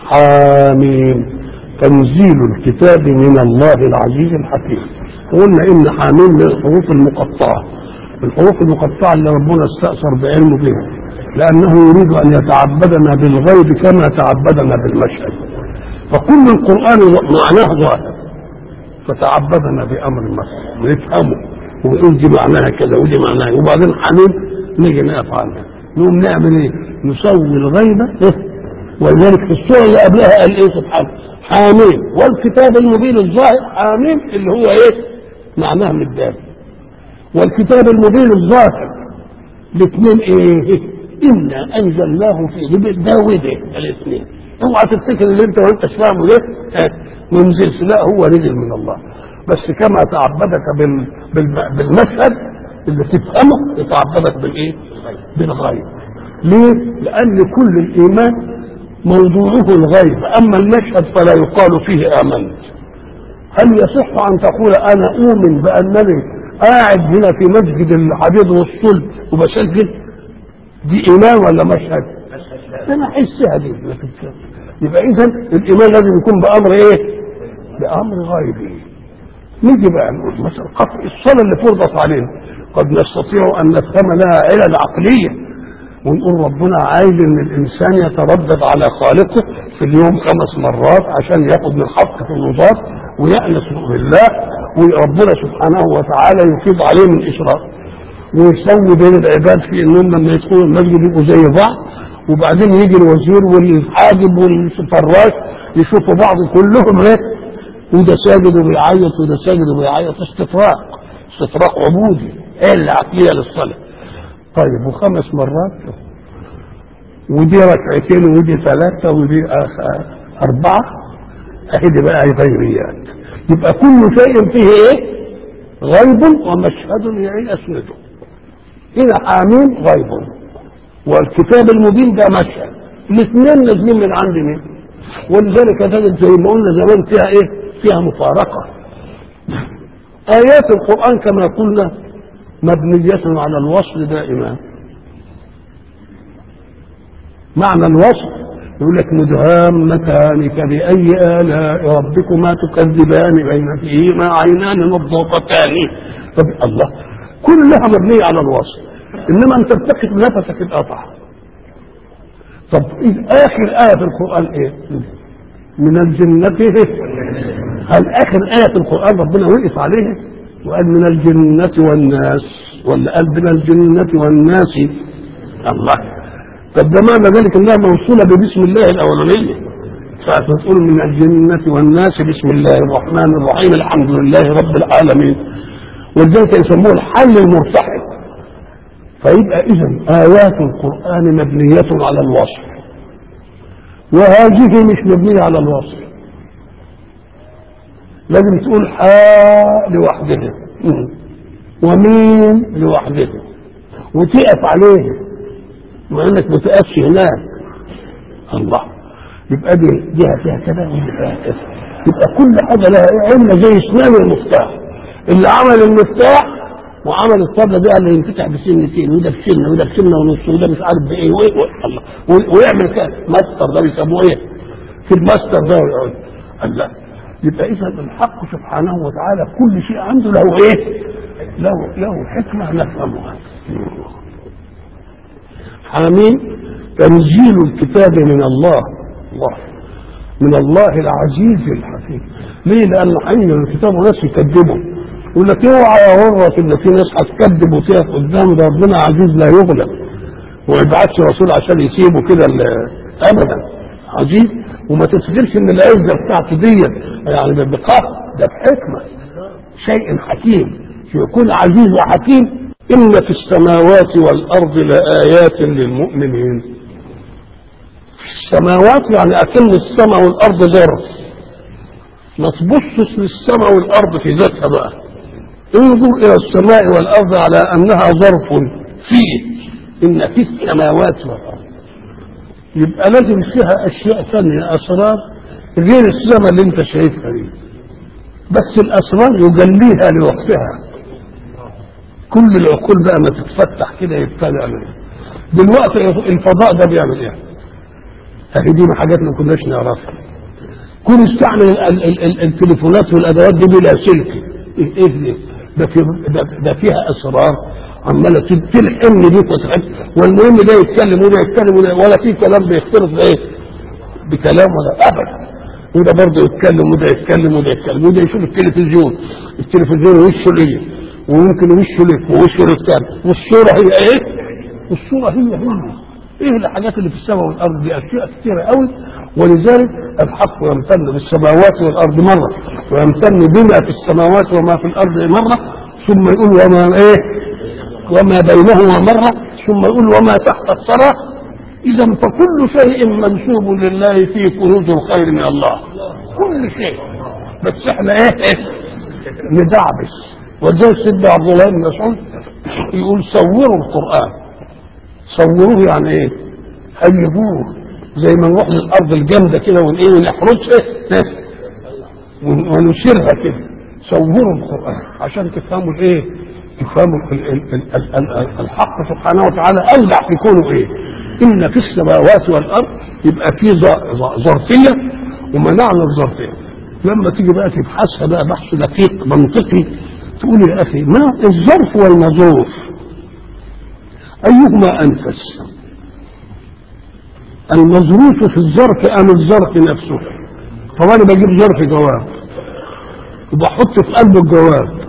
حاميم تنزيل الكتاب من الله العزيز الحكيم قلنا ان حاميم من الحروف المقطعه الحروف المقطعه اللي ربنا استاثر بعلمه بها لانه يريد ان يتعبدنا بالغيب كما تعبدنا بالمشهد فكل القران معناه ظاهر فتعبدنا بامر المشهد ونفهمه ونقول دي معناها كذا ودي معناها وبعدين حاميم نيجي نقف عنها نقوم نعمل ايه؟ نسوي الغيبه إيه؟ ولذلك في السوره اللي قبلها قال ايه سبحانه حاميم والكتاب المبين الظاهر حاميم اللي هو ايه معناها من الدال والكتاب المبين الظاهر الاثنين ايه انا انزلناه في ده وده الاثنين اوعى تفتكر اللي انت وانت فاهمه ده اه ما نزلش لا هو نزل من الله بس كما تعبدك بال... بال... بالمشهد اللي تفهمه يتعبدك بالايه بالغيب ليه لان كل الايمان موضوعه الغيب اما المشهد فلا يقال فيه امنت هل يصح ان تقول انا اؤمن بانني قاعد هنا في مسجد الحديد والصلب وبسجل دي ايمان ولا مشهد انا احسها دي يبقى اذا الايمان لازم يكون بامر ايه بامر غيبي نيجي بقى نقول مثلا قطع الصلاه اللي فرضت علينا قد نستطيع ان نفهم لها علل عقليه ونقول ربنا عايز ان الانسان يتردد على خالقه في اليوم خمس مرات عشان ياخد من حق في الوظاف ويأنس بالله وربنا سبحانه وتعالى يفيض عليه من اشراق ويسوي بين العباد في انهم لما يدخلوا المسجد يبقوا زي بعض وبعدين يجي الوزير والحاجب والفراش يشوفوا بعض كلهم ايه وده ساجد وبيعيط وده ساجد وبيعيط استفراق استفراق عبودي ايه العقليه للصلاه طيب وخمس مرات ودي ركعتين ودي ثلاثة ودي أربعة أهدي بقى غيريات يبقى كل شيء فيه إيه؟ غيب ومشهد يسنده هنا حامين غيب والكتاب المبين ده مشهد الاثنين نازلين من عند مين؟ ولذلك تجد زي ما قلنا زمان فيها ايه؟ فيها مفارقة آيات القرآن كما قلنا مبنية على الوصل دائما معنى الوصل يقول لك مدهامتان فبأي آلاء ربكما تكذبان بين فيهما عينان مضغوطتان طب الله كلها مبنية على الوصل إنما أنت بتقف نفسك اتقطع طب آخر آية في القرآن إيه؟ من الجنة هل آخر آية في القرآن ربنا وقف عليها؟ وقال من الجنة والناس ولا قال من الجنة والناس الله طب ده معنى ذلك انها موصولة ببسم الله الاولانية فتقول من الجنة والناس بسم الله الرحمن الرحيم الحمد لله رب العالمين ولذلك يسموه الحل المرتحل فيبقى اذا ايات القرآن مبنية على الوصف وهذه مش مبنية على الوصف لازم تقول حاء لوحدها ومين لوحدها وتقف عليه مع انك ما تقفش هناك الله يبقى دي جهه فيها كذا ودي فيها كذا يبقى كل حاجه لها علم زي اسنان المفتاح اللي عمل المفتاح وعمل الطبله دي اللي ينفتح بسنتين وده بسنه وده بسنه ونص وده مش عارف بايه وايه الله ويعمل كده ماستر ده بيسموه ايه؟ في الماستر ده ويقعد الله يبقى اذا الحق سبحانه وتعالى كل شيء عنده له ايه؟ له له حكمه نفهمها. حامين تنزيل الكتاب من الله الله من الله العزيز الحكيم ليه؟ لأن حين الكتاب وناس يكذبوا يقول لك اوعى يا ورط ان في ناس هتكذب وتقف قدامه ده ربنا عزيز لا يغلب وما يبعتش رسول عشان يسيبه كده ابدا عزيز وما تفتكرش ان العزه بتاعته ديت يعني بقهر ده بحكمه شيء حكيم يكون عزيز وحكيم ان في السماوات والارض لايات للمؤمنين في السماوات يعني اكن السماء والارض ظرف ما تبصش للسماء والارض في ذاتها بقى انظر الى السماء والارض على انها ظرف فيه ان في السماوات والارض يبقى لازم فيها اشياء ثانيه اسرار غير السماء اللي انت شايفها دي بس الاسرار يجليها لوقتها كل العقول بقى ما تتفتح كده يبتدى دلوقتي الفضاء ده بيعمل ايه اهي دي حاجات ما كناش نعرفها كل استعمل ال- ال- ال- التليفونات والادوات دي بلا سلك ايه إيه ده, في ده, ده فيها اسرار عماله تل- تلحم بيك وتحب والمهم ده يتكلم وده يتكلم وده ولا في كلام بيختلط ايه بكلام ولا ابدا وده برضه يتكلم وده يتكلم وده يتكلم وده يشوف التلفزيون التلفزيون وشه ليه وممكن وشه لك ووشه للتاني والصوره هي ايه؟ والصوره هي هي ايه الحاجات اللي في السماء والارض دي اشياء كثيره قوي ولذلك الحق يمتن بالسماوات والارض مره ويمتن بما في السماوات وما في الارض مره ثم يقول وما ايه وما بينهما مره ثم يقول وما تحت الثرى اذا فكل شيء منسوب لله في كنوز الخير من الله كل شيء بس احنا ايه, إيه؟ ندعبس وزي سيدنا عبد الله بن مسعود يقول صوروا القران صوروه يعني ايه هيجوه زي ما نروح للارض الجامده كده ون ايه ونحرسها إيه؟ ون- ونشيرها كده صوروا القران عشان تفهموا الايه تفهموا ال- ال- ال- ال- ال- الحق سبحانه وتعالى اودع في كونه ايه ان في السماوات والارض يبقى في ظ- ظ- ظرفيه ومنعنا الظرفيه لما تيجي بقى تبحثها بقى بحث دقيق منطقي تقول يا اخي ما الظرف والمظروف ايهما انفس المظروف في الظرف ام الظرف نفسه طب انا بجيب ظرف جواب وبحط في قلبه الجواب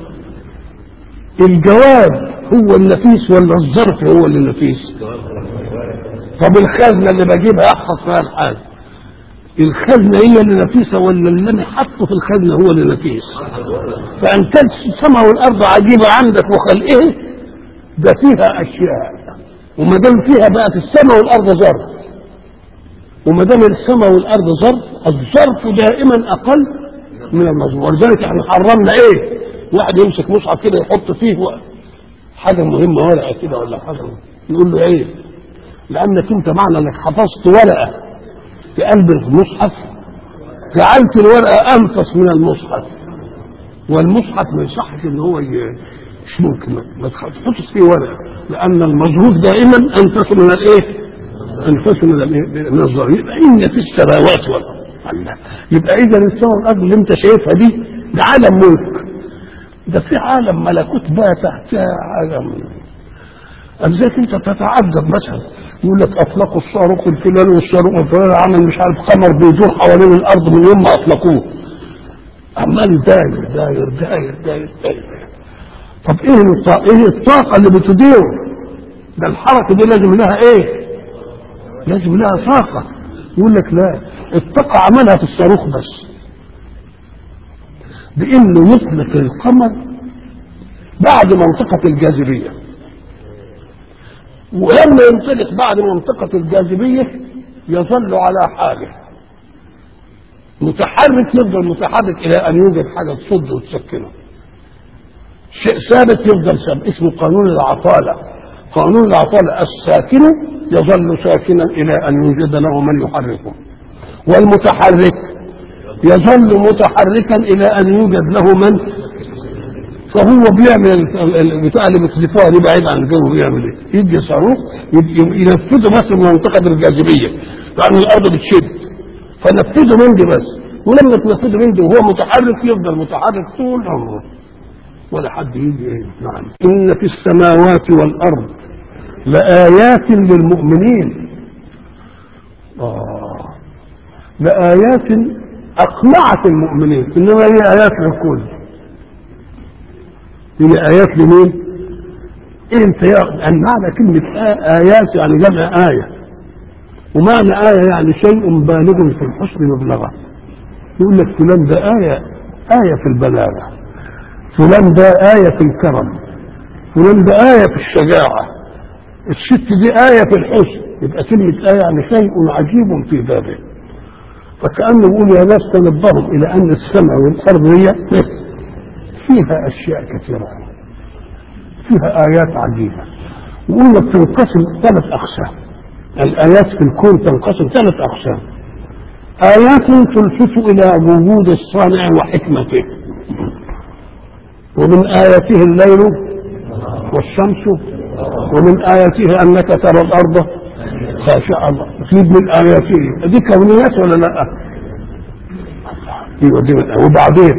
الجواب هو النفيس ولا الظرف هو اللي نفيس طب الخزنه اللي بجيبها احفظ فيها الحاجه الخزنه هي اللي نفيسه ولا اللي انا حاطه في الخزنه هو اللي نفيس فان كانت السماء والارض عجيبه عندك وخلقه ده فيها اشياء وما دام فيها بقت السماء والارض ظرف وما دام السماء والارض ظرف الظرف دائما اقل من المظروف ولذلك احنا حرمنا ايه؟ واحد يمسك مصحف كده يحط فيه حاجه مهمه ورقه كده ولا حاجه نقول له ايه؟ لانك انت معنى انك حفظت ورقه في قلب المصحف جعلت الورقه انفس من المصحف والمصحف ما يصحش ان هو ي- مش ممكن ما تحطش فيه ورقه لان المظروف دائما انفس من الايه؟ انفس من الايه؟ من الظاهر يبقى ان في السماوات والارض الله. يبقى اذا السماء والارض اللي انت شايفها دي ده عالم ملك ده في عالم ملكوت بقى تحتها عالم ازاي انت تتعجب مثلا يقول لك اطلقوا الصاروخ الفلاني والصاروخ الفلاني عمل مش عارف قمر بيدور حوالين الارض من يوم ما اطلقوه عمال داير داير داير داير داير طب ايه الطاقة ايه الطاقة اللي بتدير ده الحركة دي لازم لها ايه لازم لها طاقة يقول لك لا الطاقة عملها في الصاروخ بس بانه يطلق القمر بعد منطقة الجاذبية ولما ينطلق بعد منطقة الجاذبية يظل على حاله متحرك يفضل متحرك إلى أن يوجد حاجة تصد وتسكنه شيء ثابت يفضل ثابت اسمه قانون العطالة قانون العطالة الساكن يظل ساكنا إلى أن يوجد له من يحركه والمتحرك يظل متحركا إلى أن يوجد له من فهو بيعمل ال- ال- البتاع اللي بتلفوها دي بعيد عن الجو بيعمل ايه؟ يدي صاروخ يد- ينفذه بس من منطقه الجاذبيه لان الارض بتشد فنفذه من دي بس ولما تنفذه من دي وهو متحرك يفضل متحرك طول عمره ولا حد يجي ايه نعم ان في السماوات والارض لآيات للمؤمنين آه لآيات أقنعت المؤمنين إنما هي آيات للكل هي آيات لمين؟ انت يا أن معنى كلمة آ- آيات يعني جمع آية ومعنى آية يعني شيء بالغ في الحسن مبلغا يقول لك فلان ده آية آية في البلاغة فلان ده آية في الكرم فلان ده آية في الشجاعة الست دي آية في الحسن يبقى كلمة آية يعني شيء عجيب في ذاته فكأنه يقول يا ناس تنبهوا إلى أن السمع والأرض هي فيها أشياء كثيرة فيها آيات عجيبة وقلنا بتنقسم ثلاث أقسام الآيات في الكون تنقسم ثلاث أقسام آيات تلفت إلى وجود الصانع وحكمته ومن آياته الليل والشمس ومن آياته أنك ترى الأرض خاشعة تفيد من آياته دي كونيات ولا لا؟ ايوه دي من وبعدين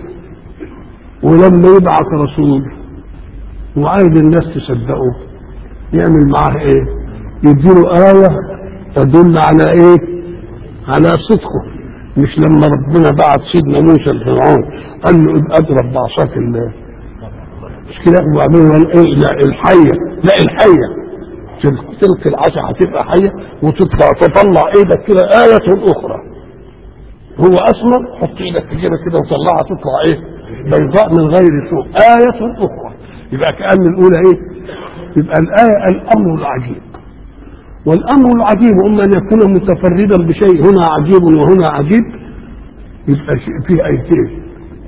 ولما يبعث رسول وعايز الناس تصدقه يعمل معاه ايه؟ يديله آية تدل على ايه؟ على صدقه مش لما ربنا بعت سيدنا موسى لفرعون قال له اضرب بعصاك الله مش كده وبعدين ايه لا الحيه لا الحيه تلك العصا هتبقى حيه وتطلع تطلع ايدك كده آية أخرى هو أسمر حط ايدك في جيبك كده وطلعها تطلع ايه بيضاء من غير سوء آية أخرى يبقى كأن الأولى ايه يبقى الآية الأمر العجيب والأمر العجيب إما أن يكون متفردا بشيء هنا عجيب وهنا عجيب يبقى فيه آيتين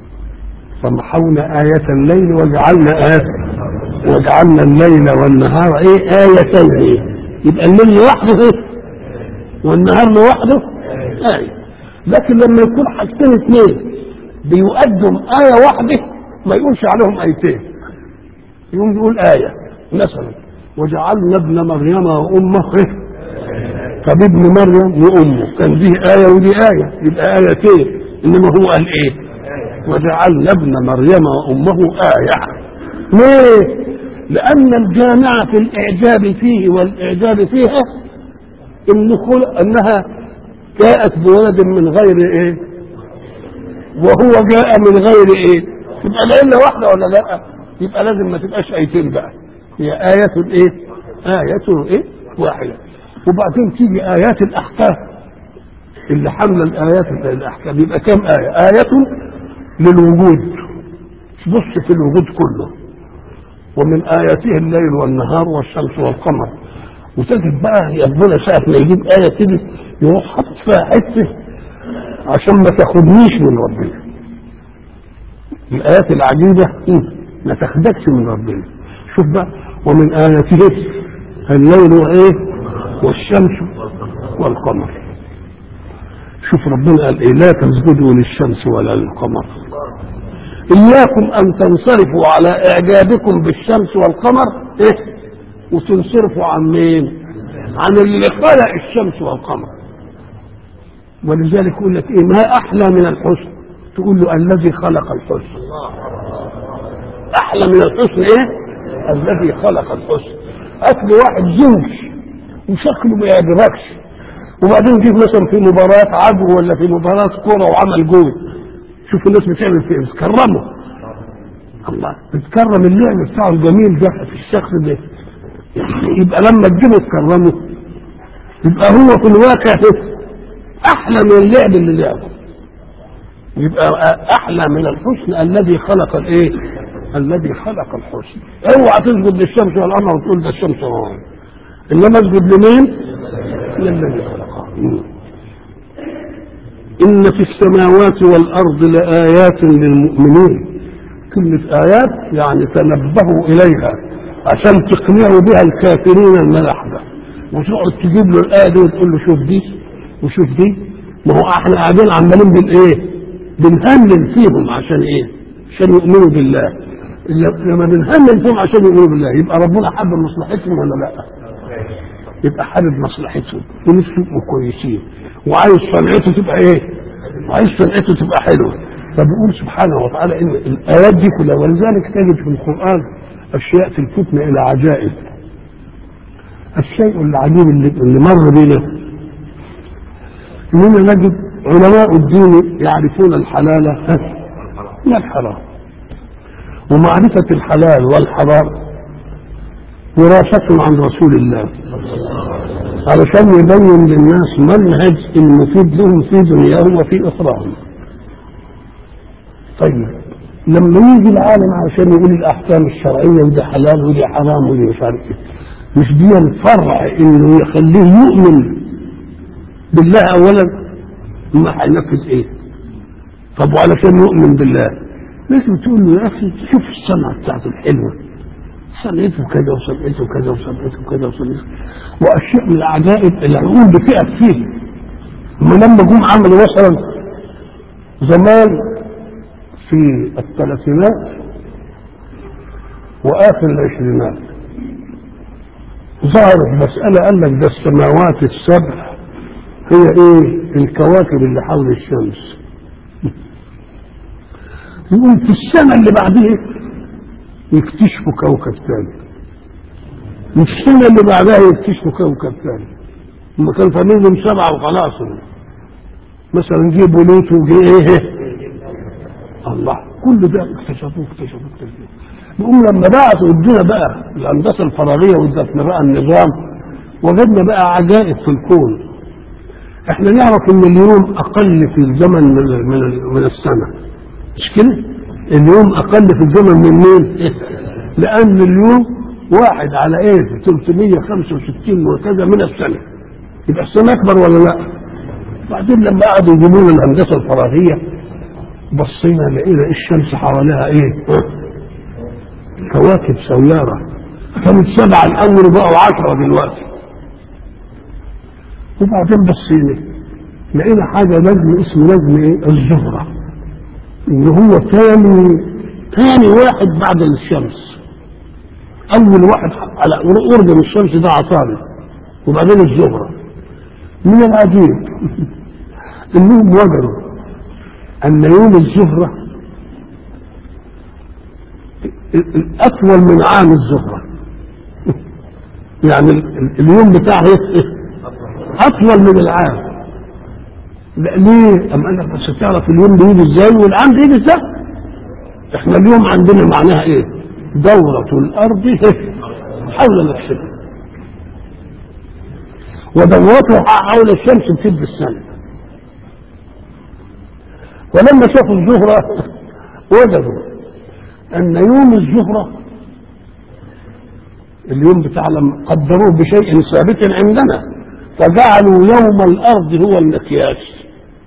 فمحونا آية الليل وجعلنا آية وجعلنا الليل والنهار ايه آيتين إيه؟ يبقى الليل لوحده ايه والنهار لوحده آية لكن لما يكون حاجتين اثنين بيقدم آية واحدة ما يقولش عليهم آيتين يقوم يقول آية مثلا وجعلنا ابن مريم وأمه إيه؟ طب ابن مريم وأمه كان دي آية ودي آية يبقى آيتين إنما هو قال إيه وجعلنا ابن مريم وأمه آية ليه؟ لأن الجامعة في الإعجاب فيه والإعجاب فيها إن أنها جاءت بولد من غير إيه؟ وهو جاء من غير إيه؟ تبقى العلة واحدة ولا لا؟ يبقى لازم ما تبقاش آيتين بقى هي آية إيه؟ آية إيه؟ واحدة وبعدين تيجي آيات الأحكام اللي حمل الآيات الأحكام يبقى كم آية؟ آية للوجود بص في الوجود كله ومن آياته الليل والنهار والشمس والقمر وتجد بقى ربنا ساعة ما يجيب آية كده يروح حاطط فيها حتة عشان ما تاخدنيش من ربنا الآيات العجيبة ما تاخدكش من ربنا شوف بقى ومن آياته الليل وإيه والشمس والقمر شوف ربنا قال إيه لا تسجدوا للشمس ولا للقمر إياكم أن تنصرفوا على إعجابكم بالشمس والقمر إيه وتنصرفوا عن مين عن اللي خلق الشمس والقمر ولذلك يقول لك إيه ما أحلى من الحسن تقول له الذي خلق الحسن أحلى من الحسن إيه الذي خلق الحسن هات لي واحد زوج وشكله ما يعجبكش وبعدين جيب مثلا في مباراة عدو ولا في مباراة كورة وعمل جول شوف الناس بتعمل فيه بتكرمه الله بتكرم اللعب بتاعه الجميل ده في الشخص ده يبقى لما تجيبه تكرمه يبقى هو في الواقع احلى من اللعب اللي لعبه يبقى احلى من الحسن الذي خلق الايه الذي خلق الحسن اوعى تسجد للشمس والقمر وتقول ده الشمس والقمر انما اسجد لمين للذي خلقها إن في السماوات والأرض لآيات للمؤمنين كلمة آيات يعني تنبهوا إليها عشان تقنعوا بها الكافرين الملحدة وتقعد تجيب له الآية دي وتقول له شوف دي وشوف دي ما هو احنا قاعدين عمالين بالإيه؟ بنهلل فيهم عشان إيه؟ عشان يؤمنوا بالله لما بنهلل فيهم عشان يؤمنوا بالله يبقى ربنا حب مصلحتهم ولا لا؟ يبقى حابب مصلحتهم ونفسهم يبقوا كويسين وعايز صنعته تبقى ايه؟ وعايز صنعته تبقى حلوه فبيقول سبحانه وتعالى ان الايات دي كلها ولذلك تجد في القران اشياء تلفتنا الى عجائب الشيء العجيب اللي, اللي مر بنا اننا نجد علماء الدين يعرفون الحلال من الحرام ومعرفه الحلال والحرام وراثة عن رسول الله علشان يبين للناس منهج المفيد لهم في دنياهم وفي اخراهم طيب لما يجي العالم عشان يقول الاحكام الشرعيه ودي حلال ودي حرام ودي مش عارف ايه مش دي الفرع انه يخليه يؤمن بالله اولا ما هينفذ ايه طب وعلشان يؤمن بالله لازم تقول له يا اخي شوف الصنعه بتاعته الحلوه صنعته كذا وصنعته كذا وصنعته كذا وصنعته واشياء من العجائب العقول بتقف فيه هم لما جم عملوا مثلا زمان في الثلاثينات واخر العشرينات ظهرت مسألة قال لك ده السماوات السبع هي ايه الكواكب اللي حول الشمس يقوم في السنة اللي بعدها يكتشفوا كوكب ثاني السنة اللي بعدها يكتشفوا كوكب ثاني هم كانوا فاهمين لهم سبعة وخلاص مثلا جه بلوتو وجه ايه الله كل ده اكتشفوه اكتشفوه اكتشفوه نقوم لما بعثوا ادينا بقى الهندسه الفراغيه وادتنا بقى النظام وجدنا بقى عجائب في الكون احنا نعرف ان اليوم اقل في الزمن من من, من السنه مش كده؟ اليوم اقل في الزمن من مين؟ لان اليوم واحد على ايه 365 وكذا من السنه يبقى السنه اكبر ولا لا؟ بعدين لما قعدوا يجيبوا لنا الهندسه الفراغيه بصينا لقينا الشمس حواليها ايه؟ كواكب سيارة كانت سبعة الأول بقوا عشرة دلوقتي وبعدين بصينا لقينا حاجة نجم اسمه نجم ايه؟ الزهرة اللي هو ثاني ثاني واحد بعد الشمس أول واحد على قرب من الشمس ده عطارد وبعدين الزهرة من العجيب انهم وجدوا ان يوم الزهره اطول من عام الزهره يعني اليوم بتاعه اطول من العام لا ليه؟ أم قال لك بس تعرف اليوم بيجي ازاي والعام بيجي ازاي؟ احنا اليوم عندنا معناها ايه؟ دورة الأرض حول نفسها ودورتها حول الشمس تسد السنة ولما شافوا الزهرة وجدوا أن يوم الزهرة اليوم بتاع لما قدروه بشيء ثابت عندنا فجعلوا يوم الأرض هو المقياس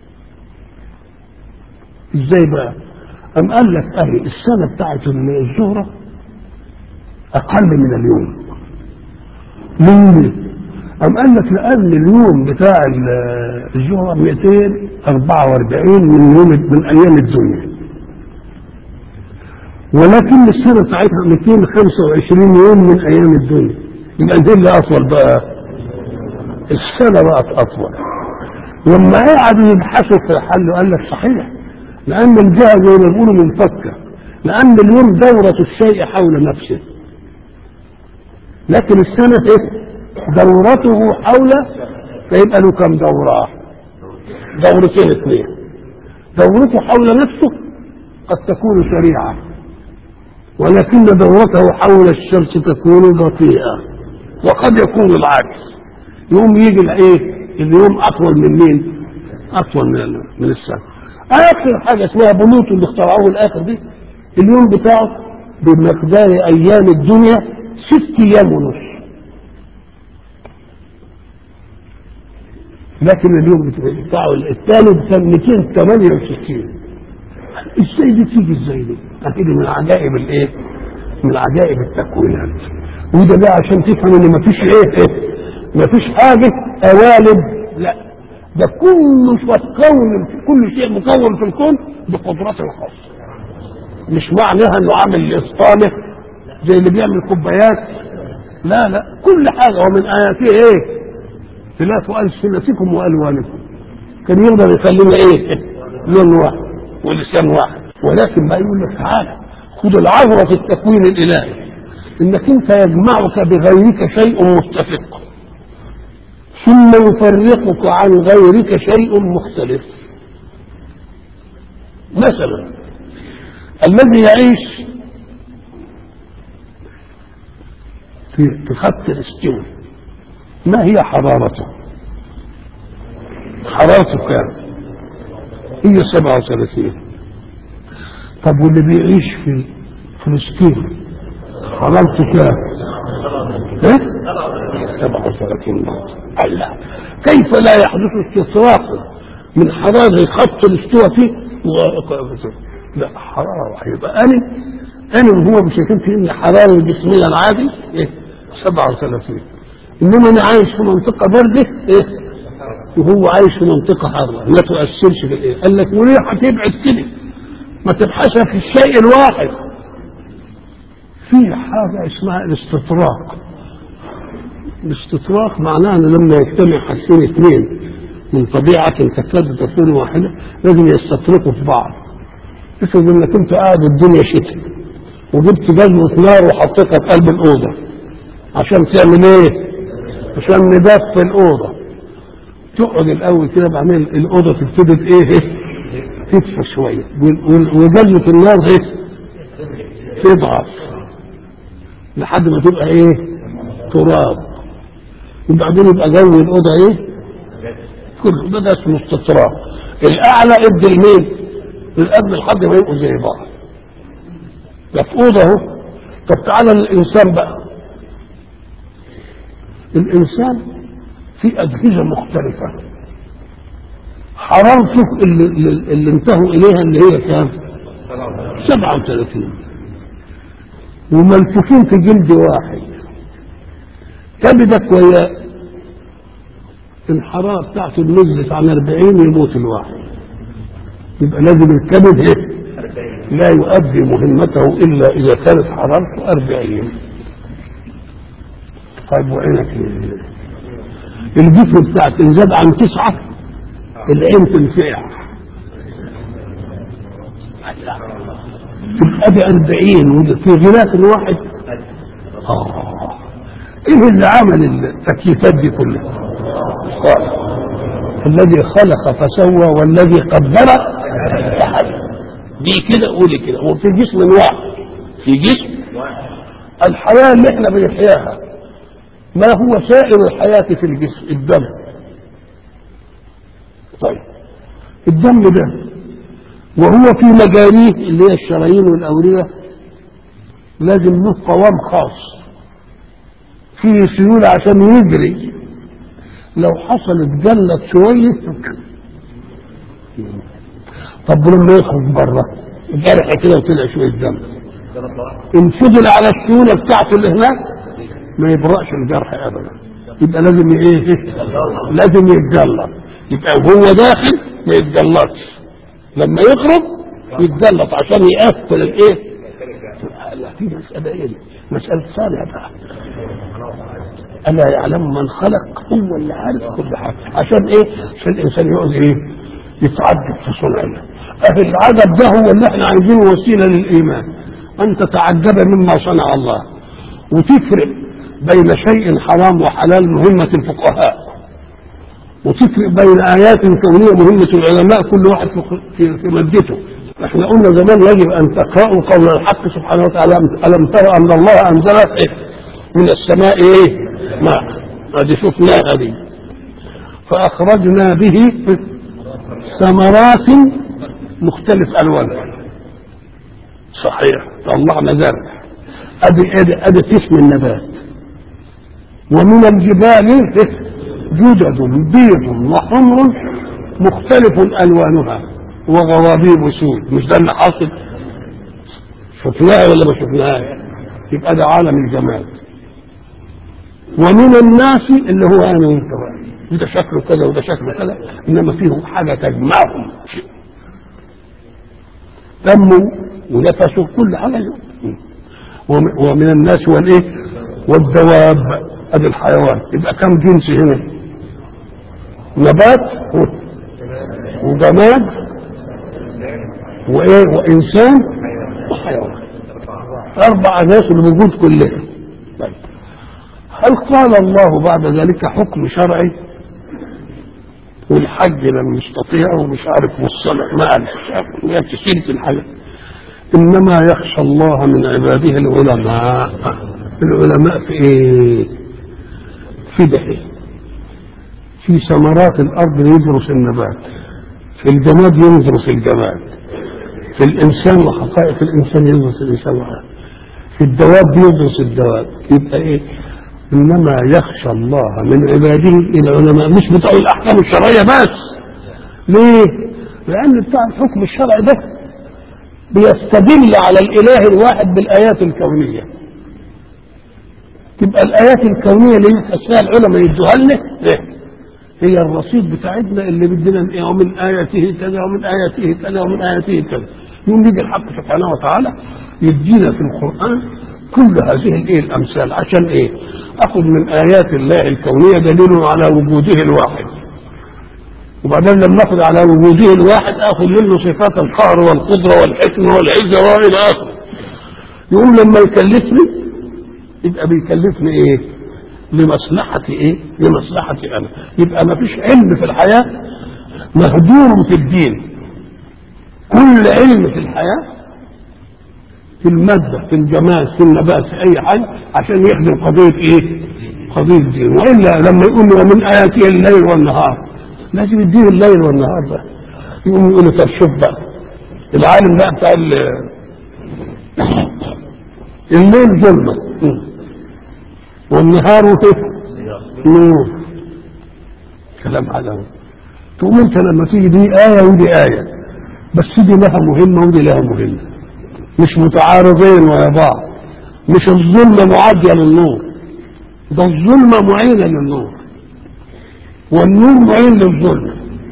ازاي بقى؟ أم قال لك أهي السنة بتاعت الزهرة أقل من اليوم ليه؟ أم قال لك لأن اليوم بتاع الزهرة 244 من يوم من أيام الدنيا ولكن السنة بتاعتها 225 يوم من أيام الدنيا يبقى دي اللي أطول بقى السنة بقت أطول لما قعدوا يبحثوا في الحل وقال لك صحيح لأن الجهة زي ما بيقولوا منفكة لأن اليوم دورة الشيء حول نفسه لكن السنة إيه؟ دورته حول فيبقى له كم دورة؟ دورتين اثنين دورته حول نفسه قد تكون سريعة ولكن دورته حول الشمس تكون بطيئة وقد يكون العكس يوم يجي الايه؟ اليوم اطول من مين؟ اطول من من السنة اخر حاجة اسمها بلوتو اللي اخترعوه الاخر دي اليوم بتاعه بمقدار ايام الدنيا ست ايام ونص لكن اليوم بتاعه الثاني كان 268 ازاي دي تيجي ازاي دي؟ اكيد من عجائب الايه؟ من عجائب التكوينات وده بقى عشان تفهم ان مفيش ايه, إيه؟ مفيش حاجه قوالب لا ده كل مكون كل شيء مكون في الكون بقدرته الخاصه مش معناها انه عامل اسطانه زي اللي بيعمل كوبايات لا لا كل حاجه ومن اياته ايه؟ اختلاف ألسنتكم وألوانكم كان يقدر يخلينا إيه؟ لون واحد ولسان واحد ولكن بقى يقول لك تعالى خد العبرة في التكوين الإلهي إنك أنت يجمعك بغيرك شيء متفق ثم يفرقك عن غيرك شيء مختلف مثلا الذي يعيش في خط الاستواء ما هي حرارته حرارته كام هي 37 طب واللي بيعيش في فلسطين حرارته كام ايه 37 درجة الله كيف لا يحدث استطراق من حرارة خط الاستواء فيه و... لا حرارة واحدة أنا أنا وهو مش شايفين ان حرارة جسمية العادي إيه 37 انما انا عايش في منطقه بارده ايه وهو عايش في منطقه حاره ما تؤثرش في الايه قال لك وليه هتبعد كده ما تبحثها في الشيء الواحد في حاجه اسمها الاستطراق الاستطراق معناه ان لما يجتمع حاجتين اثنين من طبيعة تكاد تكون واحدة لازم يستطرقوا في بعض افرض انك انت قاعد الدنيا شتاء وجبت جزمة نار وحطيتها في قلب الأوضة عشان تعمل ايه؟ عشان ندفي الأوضة تقعد الأول كده بعدين الأوضة تبتدي ايه؟ تدفى شوية وجزمة النار ايه؟ تضعف لحد ما تبقى ايه؟ تراب وبعدين يبقى جو الأوضة ايه؟ كله ده, ده اسمه استطراق الأعلى ادي الميل الأدنى لحد ما يبقوا زي بعض ده في أوضة اهو طب تعالى للإنسان بقى الإنسان في أجهزة مختلفة حرارته اللي, اللي, اللي انتهوا إليها اللي هي كام؟ 37 وملفوفين في جلد واحد كبدك ويا الحرارة بتاعته نزلت عن 40 يموت الواحد يبقى لازم الكبد ايه؟ لا يؤدي مهمته الا اذا كانت حرارته 40 طيب وعينك ايه؟ الجسم بتاعك ان زاد عن تسعه العين تنفع تبقى ب 40 في غلاف الواحد اه ايه اللي عمل التكييفات دي كلها؟ قال الذي خلق فسوى والذي قدر فهدى دي كده قولي كده وفي جسم واحد في جسم الحياة اللي احنا بنحياها ما هو سائر الحياة في الجسم الدم طيب الدم ده وهو في مجاريه اللي هي الشرايين والأورية لازم له قوام خاص فيه سيولة عشان يجري لو حصلت جلت شوية طب ولما يخرج بره جرح كده وطلع شوية دم ان فضل على السيولة بتاعته اللي هناك ما يبرأش الجرح ابدا يبقى لازم ايه لازم يتجلط يبقى وهو داخل ما يتجلطش لما يخرج يتجلط عشان يقفل الايه لا في مسألة ايه مسألة ثانية بقى ألا يعلم من خلق هو اللي عارف كل حاجة عشان إيه؟ عشان الإنسان يقعد إيه؟ يتعجب في صنعنا أهل العجب ده هو اللي إحنا عايزينه وسيلة للإيمان أن تتعجب مما صنع الله وتفرق بين شيء حرام وحلال مهمة الفقهاء وتفرق بين آيات كونية مهمة العلماء كل واحد في, في مادته احنا قلنا زمان يجب ان تقرأوا قول الحق سبحانه وتعالى ألم ترى أن الله أنزل من السماء ايه ماء هذه شفناها دي فأخرجنا به ثمرات مختلف ألوانها صحيح طلعنا زرع أدي أدي أدي قسم النبات ومن الجبال جدد بيض وحمر مختلف ألوانها وغرابيب سود مش ده اللي حاصل شفناها ولا ما شفناها يبقى ده عالم الجمال ومن الناس اللي هو انا وانت بقى وده شكله كذا وده شكله كذا انما فيه حاجه تجمعهم دمه ونفسه كل حاجه ومن الناس والايه والدواب ادي الحيوان يبقى كم جنس هنا نبات وجماد وايه وانسان وحيوان اربع ناس الوجود كلها طيب هل قال الله بعد ذلك حكم شرعي والحج لم يستطيع ومش عارف والصلح ما قال تشيل الحاجة انما يخشى الله من عباده العلماء العلماء في ايه في ده في ثمرات الارض يدرس النبات في الجماد يدرس الجماد في الانسان وحقائق الانسان يدرس الانسان وحقائق في الدواب يدرس الدواب يبقى ايه انما يخشى الله من عباده العلماء مش بتوع الاحكام الشرعيه بس ليه لان بتاع الحكم الشرعي ده بيستدل على الاله الواحد بالايات الكونيه تبقى الايات الكونيه اللي يفسها العلماء يدوها لنا إيه؟ هي الرصيد بتاعتنا اللي بدنا ايه ومن اياته كذا ومن اياته كذا ومن اياته كذا يوم يجي الحق سبحانه وتعالى يدينا في القران كل هذه الايه الامثال عشان ايه اخذ من ايات الله الكونيه دليل على وجوده الواحد وبعدين لما اخذ على وجوده الواحد اخذ منه صفات القهر والقدره والحكمه والعزه والى اخره يقوم لما يكلفني يبقى بيكلفني ايه لمصلحتي ايه لمصلحتي انا يبقى ما فيش علم في الحياه مهدور في الدين كل علم في الحياه في المادة في الجمال في النبات في أي حاجة عشان يخدم قضية إيه؟ قضية الدين وإلا لما يقول ومن آياته الليل والنهار لازم يديه الليل والنهار بقى يقوم يقول طب شوف بقى العالم بقى بتاع الليل ظلمة والنهار نور كلام على تقوم انت لما تيجي دي آية ودي آية بس دي لها مهمة ودي لها مهمة مش متعارضين ويا بعض مش الظلمة معادية للنور ده الظلمة معينة للنور والنور معين للظلمة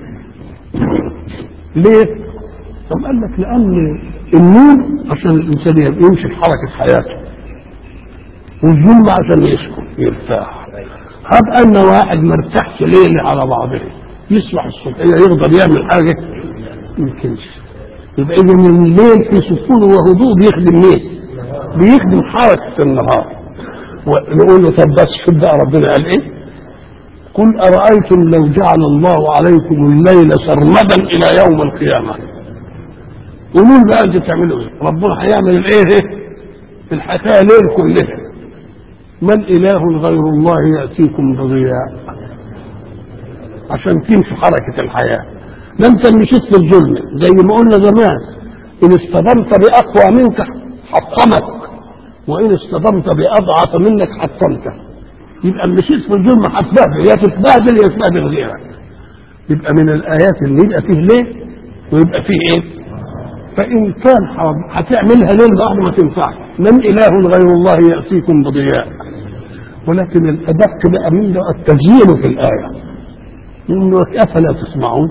ليه؟ طب قال لك لأن النور عشان الإنسان يمشي في حركة حياته والظلمة عشان يسكن يرتاح هب أن واحد مرتاحش ليلة على بعضه يصبح الصبحية يقدر يعمل حاجة يمكنش يبقى إذا من الليل في سكون وهدوء بيخدم مين؟ بيخدم حركة النهار ونقول له طب بس شوف بقى ربنا قال إيه؟ قل أرأيتم لو جعل الله عليكم الليل سرمدا إلى يوم القيامة قولوا لي بقى أنتوا تعملوا إيه؟ ربنا هيعمل الإيه؟ الحكاية ليل كلها من إله غير الله يأتيكم بضياء عشان تمشي حركة الحياة ده انت مشيت في الظلم زي ما قلنا زمان ان اصطدمت باقوى منك حطمك وان اصطدمت باضعف منك حطمك يبقى مشيت في الظلم هتبهدل يا تتبهدل يا تبهدل غيرك يبقى من الايات اللي يبقى فيه ليل ويبقى فيه ايه فان كان هتعملها ليل بعد ما تنفعش من اله غير الله ياتيكم بضياء ولكن الادق بقى من ده التزيين في الايه انه افلا تسمعون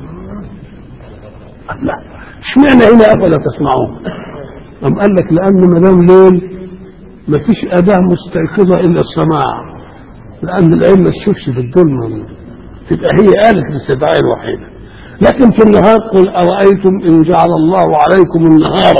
لا اشمعنى هنا افلا تسمعون أم قال لك لأن ما دام ليل ما فيش أداة مستيقظة إلا السماع لأن العين ما تشوفش في الظلمة تبقى هي آلة الاستدعاء الوحيدة لكن في النهار قل أرأيتم إن جعل الله عليكم النهار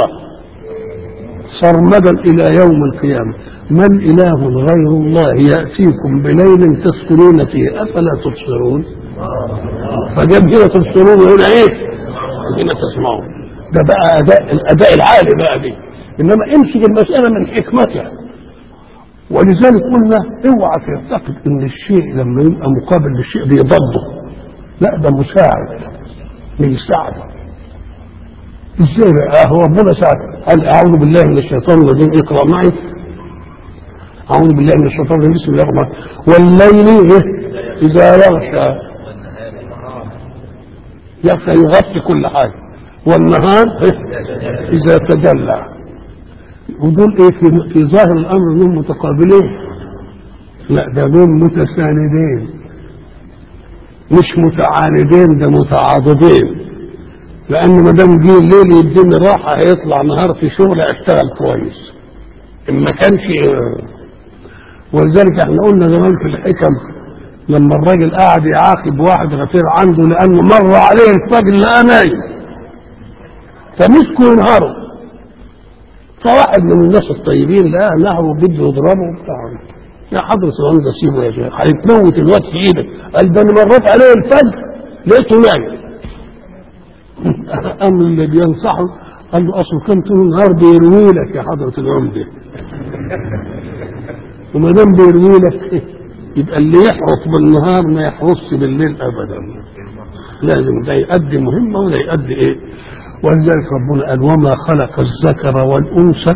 سرمدا إلى يوم القيامة من إله غير الله يأتيكم بليل تسكنون فيه أفلا تبصرون فجاب هنا تبصرون وهنا إيه هنا تسمعون ده بقى أداء الأداء العالي بقى دي إنما امسك المسألة من حكمتها ولذلك قلنا اوعى تعتقد ان الشيء لما يبقى مقابل للشيء بيضده لا ده مساعد بيساعده ازاي بقى هو ربنا ساعد قال اعوذ بالله من الشيطان الرجيم اقرا معي اعوذ بالله من الشيطان الرجيم بسم الله الرحمن والليل اذا يغشى يغشى يغطي كل حاجه والنهار اذا تجلى ودول ايه في, في ظاهر الامر دول متقابلين لا ده دول متساندين مش متعاندين ده متعاضدين لان ما دام جه الليل يديني راحه هيطلع نهار في شغل اشتغل كويس ان ما كانش ولذلك احنا قلنا زمان في الحكم لما الراجل قاعد يعاقب واحد غفير عنده لانه مر عليه الفجر لقى نايم فمسكوا ينهاروا فواحد من الناس الطيبين لقاه نهره بده يضربه وبتاع يا حضرة العمدة سيبه يا شيخ هيتموت الواد في ايدك قال ده انا مريت عليه الفجر لقيته نايم قام اللي بينصحه قال له اصل كان طول النهار بيروي لك يا حضرة العمدة وما دام بيروي لك يبقى اللي يحرس بالنهار ما يحرسش بالليل ابدا لازم ده يؤدي مهمه وده يؤدي ايه ولذلك ربنا قال وما خلق الذكر والانثى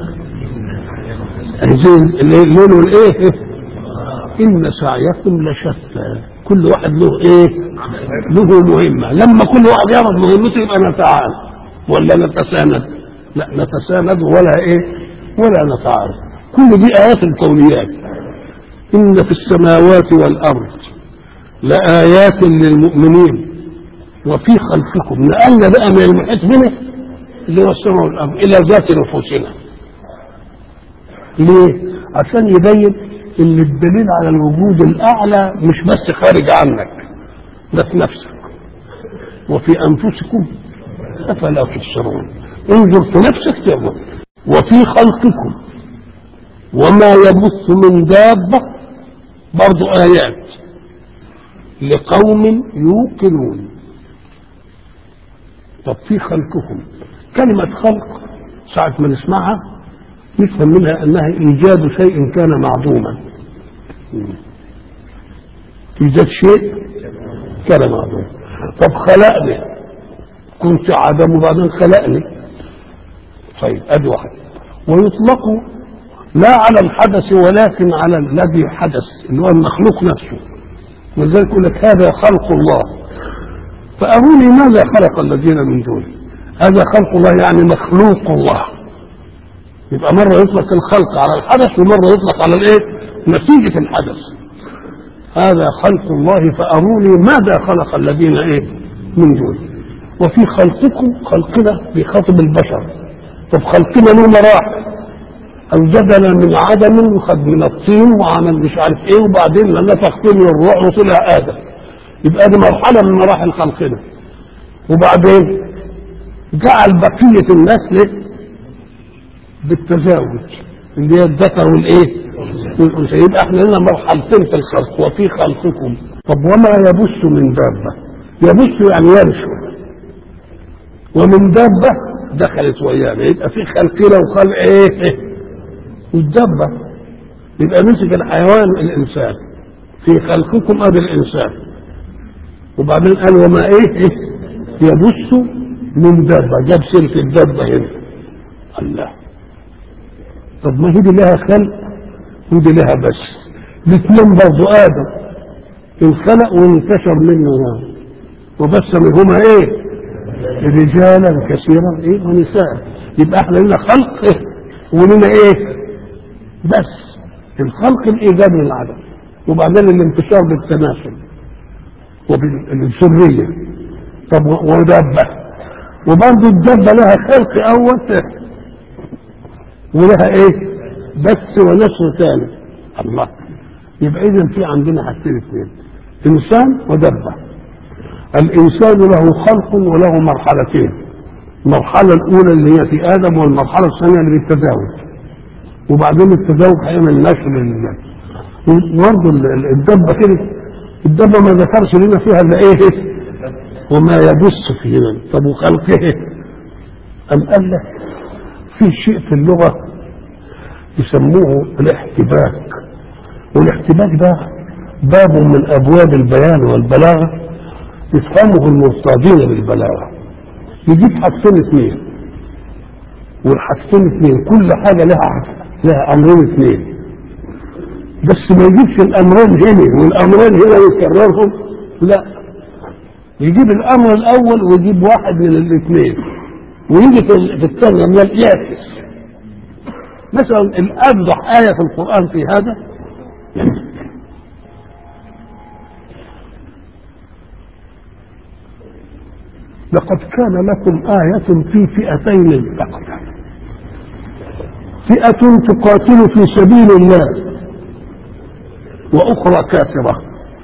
زين الليل والايه ان سعيكم لشتى كل واحد له ايه له مهمه لما كل واحد يعرف مهمته يبقى نتعاون ولا نتساند لا نتساند ولا ايه ولا نتعارض كل دي ايات الكونيات ان في السماوات والارض لايات للمؤمنين وفي خلقكم نقلنا بقى من المحيط بنا اللي هو السماء والارض الى ذات نفوسنا ليه؟ عشان يبين ان الدليل على الوجود الاعلى مش بس خارج عنك ده في نفسك وفي انفسكم افلا تبصرون انظر في نفسك تعمل وفي خلقكم وما يبث من دابه برضو ايات لقوم يوقنون طب في خلقكم كلمة خلق ساعة ما نسمعها نفهم منها أنها إيجاد شيء كان معدوما إيجاد شيء كان معدوما طب خلقني كنت عدم وبعدين خلقني طيب أدي واحد ويطلق لا على الحدث ولكن على الذي حدث اللي هو المخلوق نفسه ولذلك يقول لك هذا خلق الله فأروني ماذا خلق الذين من دونه هذا خلق الله يعني مخلوق الله يبقى مرة يطلق الخلق على الحدث ومرة يطلق على الايه نتيجة الحدث هذا خلق الله فأروني ماذا خلق الذين ايه من دونه وفي خلقكم خلقنا بخاطب البشر طب خلقنا له مراحل أوجدنا من عدم وخد من الطين وعمل مش عارف ايه وبعدين نفخ فيه من الروح وطلع آدم يبقى دي مرحلة من مراحل خلقنا وبعدين جعل بقية النسل بالتزاوج اللي هي الذكر والايه والانثى يبقى احنا لنا مرحلتين في الخلق وفي خلقكم طب وما يبث من دابة يبث يعني ينشر ومن دابة دخلت ويانا يبقى في خلقنا وخلق ايه والدابة يبقى مسك الحيوان الانسان في خلقكم ادي الانسان وبعدين قال وما ايه, إيه يبث من دابة جاب سيرة الدابة هنا الله طب ما هي دي لها خلق ودي لها بس الاثنين برضه ادم انخلق وانتشر منه يعني وبث منهما ايه رجالا كثيرا ايه ونساء يبقى احنا لنا خلق إيه؟ ولنا ايه بس الخلق الايجاد من العدم وبعدين الانتشار بالتناسل وبالذريه طب ودابه وبرضه الدابه لها خلق اول ولها ايه بس ونشر ثاني الله يبقى اذا في عندنا حاجتين اثنين انسان ودبه الانسان له خلق وله مرحلتين المرحلة الأولى اللي هي في آدم والمرحلة الثانية اللي بالتزاوج وبعدين التزاوج هيعمل نشر لله برضه الدبة كده الدبة ما ذكرش لنا فيها إلا إيه وما يبث فينا طب وخلقه أم قال لك في شيء في اللغة يسموه الاحتباك والاحتباك ده باب من أبواب البيان والبلاغة يفهمه المرتاضين بالبلاغة يجيب حاجتين اثنين والحاجتين اثنين كل حاجة لها لها أمرين اثنين بس ما يجيبش الأمرين هنا والأمرين هنا ويكررهم لا يجيب الأمر الأول ويجيب واحد من الاثنين ويجي في الثانية من يعكس مثلا الأفضح آية في القرآن في هذا لقد كان لكم آية في فئتين التقتا فئة تقاتل في سبيل الله وأخرى كافرة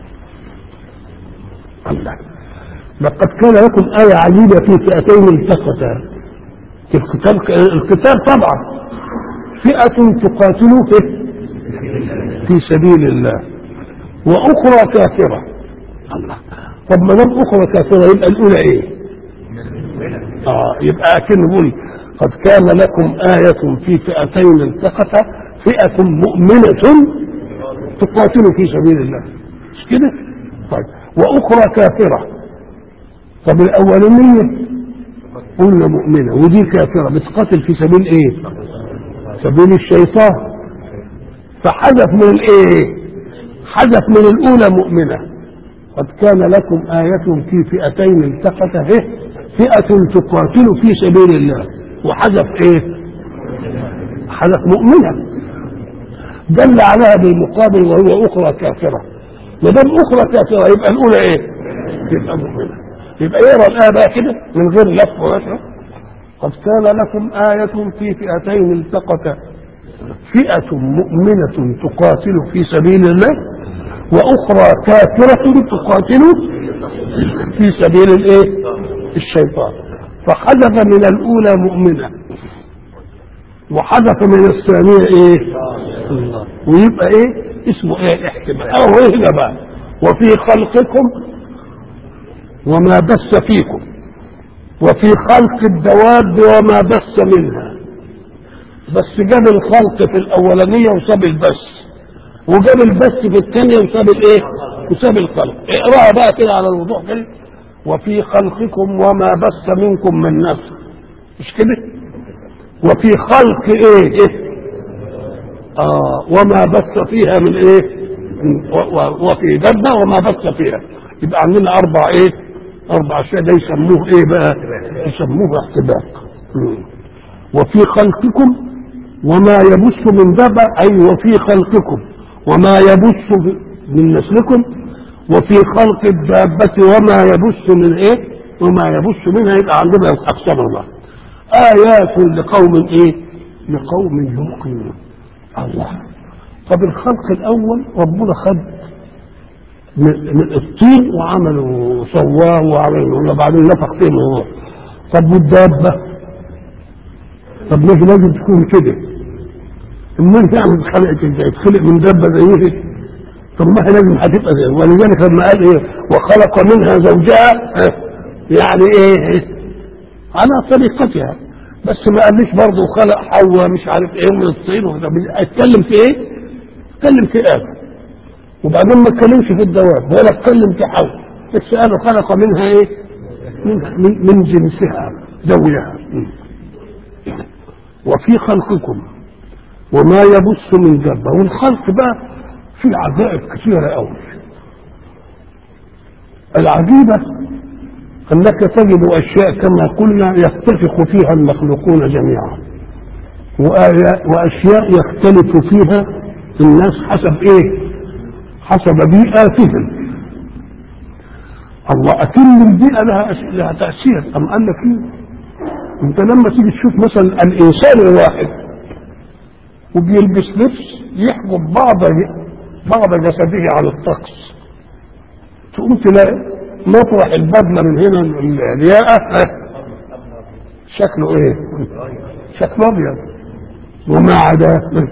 الله لقد كان لكم آية عجيبة في فئتين التقتا في القتال القتال طبعا فئة تقاتل في في سبيل الله وأخرى كافرة الله طب ما دام أخرى كافرة يبقى الأولى إيه؟ آه يبقى أكن نقول قد كان لكم آية في فئتين التقتا فئة مؤمنة تقاتل في سبيل الله مش كده؟ طيب وأخرى كافرة طب الأولانية قلنا مؤمنة ودي كافرة بتقاتل في سبيل إيه؟ سبيل الشيطان فحذف من الإيه؟ حذف من الأولى مؤمنة قد كان لكم آية في فئتين التقتا إيه؟ فئة تقاتل في سبيل الله وحذف ايه حذف مؤمنة دل عليها بالمقابل وهو أخرى كافرة ما دام أخرى كافرة يبقى الأولى إيه؟ يبقى مؤمنة يبقى يقرا الآية بقى كده من غير لف ونشر قد كان لكم آية في فئتين التقتا فئة مؤمنة تقاتل في سبيل الله وأخرى كافرة تقاتل في سبيل الإيه؟ الشيطان فحذف من الأولى مؤمنة وحذف من الثانية إيه؟ الله ويبقى إيه؟ اسمه إيه الاحتمال أو هنا بقى وفي خلقكم وما بث فيكم وفي خلق الدواب وما بث منها بس جاب الخلق في الاولانيه وساب البث وجاب البث في الثانيه وساب الايه؟ وساب الخلق اقراها بقى كده على الوضوح كده وفي خلقكم وما بث منكم من نفس مش كده؟ وفي خلق ايه؟ إيه؟ آه وما بث فيها من ايه؟ و- و- وفي دبه وما بث فيها يبقى عندنا اربع ايه؟ اربع اشياء ده يسموه ايه بقى؟ يسموه احتباك مم. وفي خلقكم وما يبث من دابة أي وفي خلقكم وما يبث من نسلكم وفي خلق الدابة وما يبث من إيه وما يبث منها يبقى عندنا أقسام الله آيات لقوم إيه لقوم يوقنون الله طب الخلق الأول ربنا خد من من الطين وعمله وسواه وعمله وبعدين نفخ فيه الروح طب والدابة طب ليه لازم تكون كده امال تعمل اتخلقت ازاي تخلق من دابه زي ايه طب ما هي لازم هتبقى زي ولذلك لما قال ايه وخلق منها زوجها اه، يعني ايه على طريقتها بس ما قاليش برضه خلق حواء مش عارف ايه من الطين وده اتكلم في ايه؟ اتكلم في ادم وبعدين ما اتكلمش في الدواب ولا اتكلم في حواء بس قالوا خلق منها ايه؟ منها من, من جنسها زوجها وفي خلقكم وما يبث من دابة والخلق بقى في عجائب كثيرة قوي العجيبة أنك تجد أشياء كما قلنا يتفق فيها المخلوقون جميعا وآيات- وأشياء يختلف فيها الناس حسب إيه؟ حسب بيئاتهم الله أكل البيئة لها أش- لها تأثير أم قال لك إيه؟ انت لما تيجي تشوف مثلا الانسان الواحد وبيلبس لبس يحجب بعض بعض جسده عن الطقس تقوم تلاقي مطرح البدله من هنا الياقه ها، شكله ايه؟ شكله ابيض وما عداه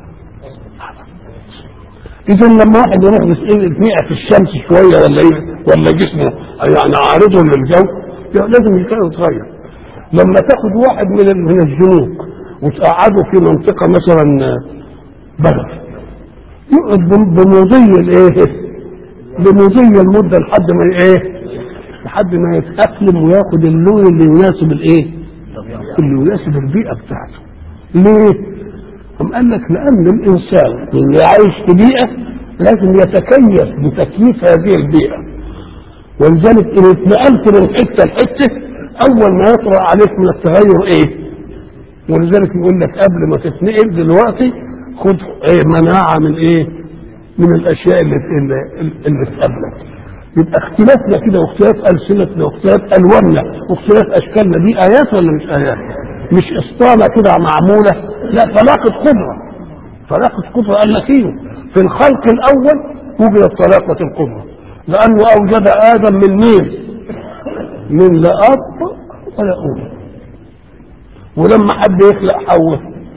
اذا لما واحد يروح يتنقع في الشمس شويه ولا ايه ولا جسمه يعني عارضه للجو يعني لازم يتغير لما تاخد واحد من ال- من الجنوب وتقعده في منطقه مثلا برد يقعد بم- بمضي الايه بمضي المده لحد ما ايه لحد ما يتاقلم وياخد اللون اللي يناسب الايه اللي يناسب البيئه بتاعته ليه أم قال لك لأن الإنسان اللي عايش في بيئة لازم يتكيف بتكييف هذه البيئة ولذلك إن اتنقلت من حتة لحتة أول ما يطرأ عليك من التغير إيه؟ ولذلك يقول لك قبل ما تتنقل دلوقتي خد إيه مناعة من إيه؟ من الأشياء اللي اللي, اللي تقابلك يبقى اختلافنا كده واختلاف ألسنتنا واختلاف ألواننا واختلاف أشكالنا دي آيات ولا مش آيات؟ مش اسطانه كده معموله لا طلاقه قدره طلاقه قدره قال لك إيه؟ في الخلق الاول وجدت طلاقه القدره لانه اوجد ادم من مين؟ من لا اب ولا ام ولما حد يخلق حواء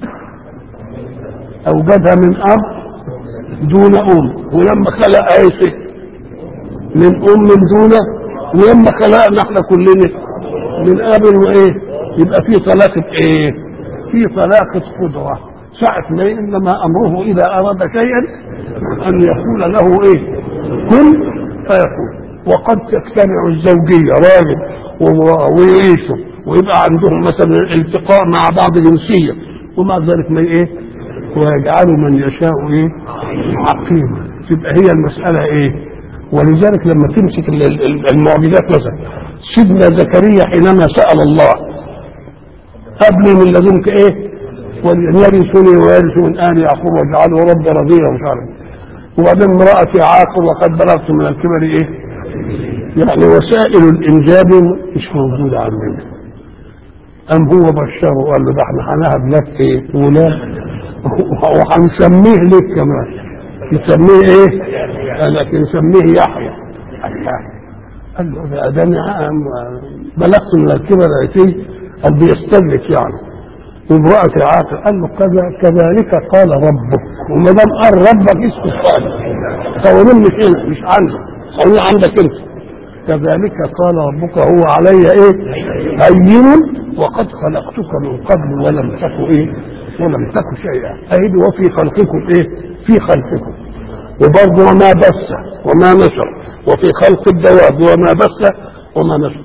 اوجدها من اب دون ام ولما خلق عيسى من ام دون ولما خلقنا احنا كلنا من اب وايه؟ يبقى في طلاقة ايه في طلاقة قدرة ساعة ما انما امره اذا اراد شيئا ان يقول له ايه كن فيكون وقد تجتمع الزوجية راجل وامرأة ويعيشوا ويبقى عندهم مثلا التقاء مع بعض جنسية ومع ذلك ما ايه ويجعل من يشاء ايه عقيما تبقى هي المسألة ايه ولذلك لما تمسك ال- ال- المعجزات مثلا سيدنا زكريا حينما سأل الله قبل من لدنك ايه وليرثني ويرث من ال يعقوب واجعله رب رضيا مش عارف وبعدين امرأتي عاقر وقد بلغت من الكبر ايه يعني وسائل الانجاب مش موجودة عندنا ام هو بشره وقال له ده احنا هنهب لك ايه ولاد وهنسميه لك كمان نسميه ايه؟ لكن نسميه يحيى الله قال له ده ده انا بلغت من الكبر عتي قال بيستدرك يعني وامرأة عاقل قال له كذا كذلك قال ربك وما دام قال ربك اسكت خالص قوانين مش هنا مش عندك قوانين عندك انت كذلك قال ربك هو علي ايه هين وقد خلقتك من قبل ولم تك ايه ولم تك شيئا اهدي وفي خلقكم ايه في خلقكم وبرضه وما بث وما نشر وفي خلق الدواب وما بث وما نشر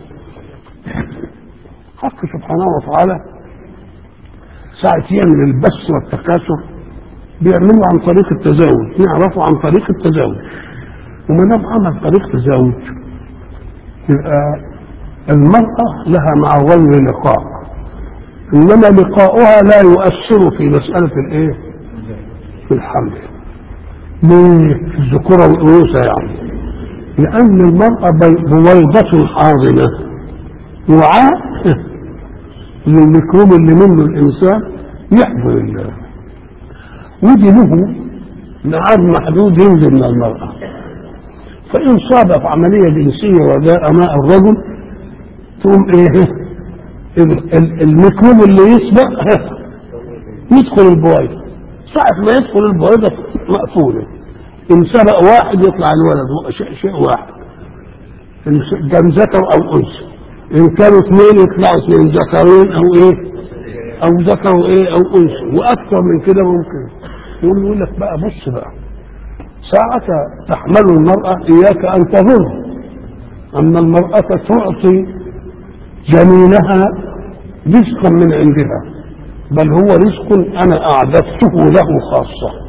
حق سبحانه وتعالى ساعة يعمل البث والتكاثر بيعملوا عن طريق التزاوج نعرفه عن طريق التزاوج وما دام عمل طريق تزاوج يبقى المرأة لها مع الرجل لقاء إنما لقاؤها لا يؤثر في مسألة الإيه؟ في الحمل ليه؟ في الذكورة والأنوثة يعني لأن المرأة بويضة حاضنة وعاء للميكروب اللي منه الإنسان يحضر الله ودي له ميعاد محدود ينزل من المرأة فإن صادف عملية جنسية وجاء ماء الرجل تقوم إيه الميكروب اللي يسبق يدخل البويضة ساعة ما يدخل البويضة مقفولة إن سبق واحد يطلع الولد شيء, شيء واحد إن كان ذكر أو أنثى إن كانوا اثنين يطلعوا اثنين ذكرين أو إيه أو ذكروا إيه أو أنثى وأكثر من كده ممكن يقول يقول لك بقى بص بقى ساعة تحمل المرأة إياك أن تظن أن المرأة تعطي جنينها رزقا من عندها بل هو رزق أنا أعددته له خاصة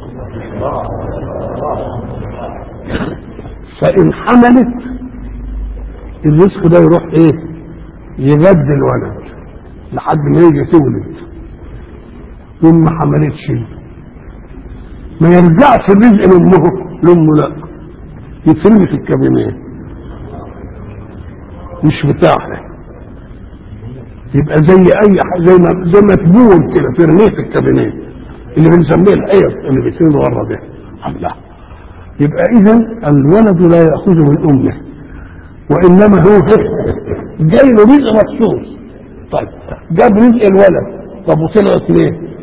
فإن حملت الرزق ده يروح إيه يغذي الولد لحد ما يجي تولد ثم ما حملتش ما يرجعش الرزق لامه لامه لا يترمي في الكابينات مش بتاعها يبقى زي اي حاجه زي ما زي ما تبول كده ترميه في الكابينات اللي بنسميه الحيض اللي بيترمي بره ده الله يبقى اذا الولد لا ياخذ من امه وانما هو جاي له رزق مخصوص طيب جاب رزق الولد طب وطلع اثنين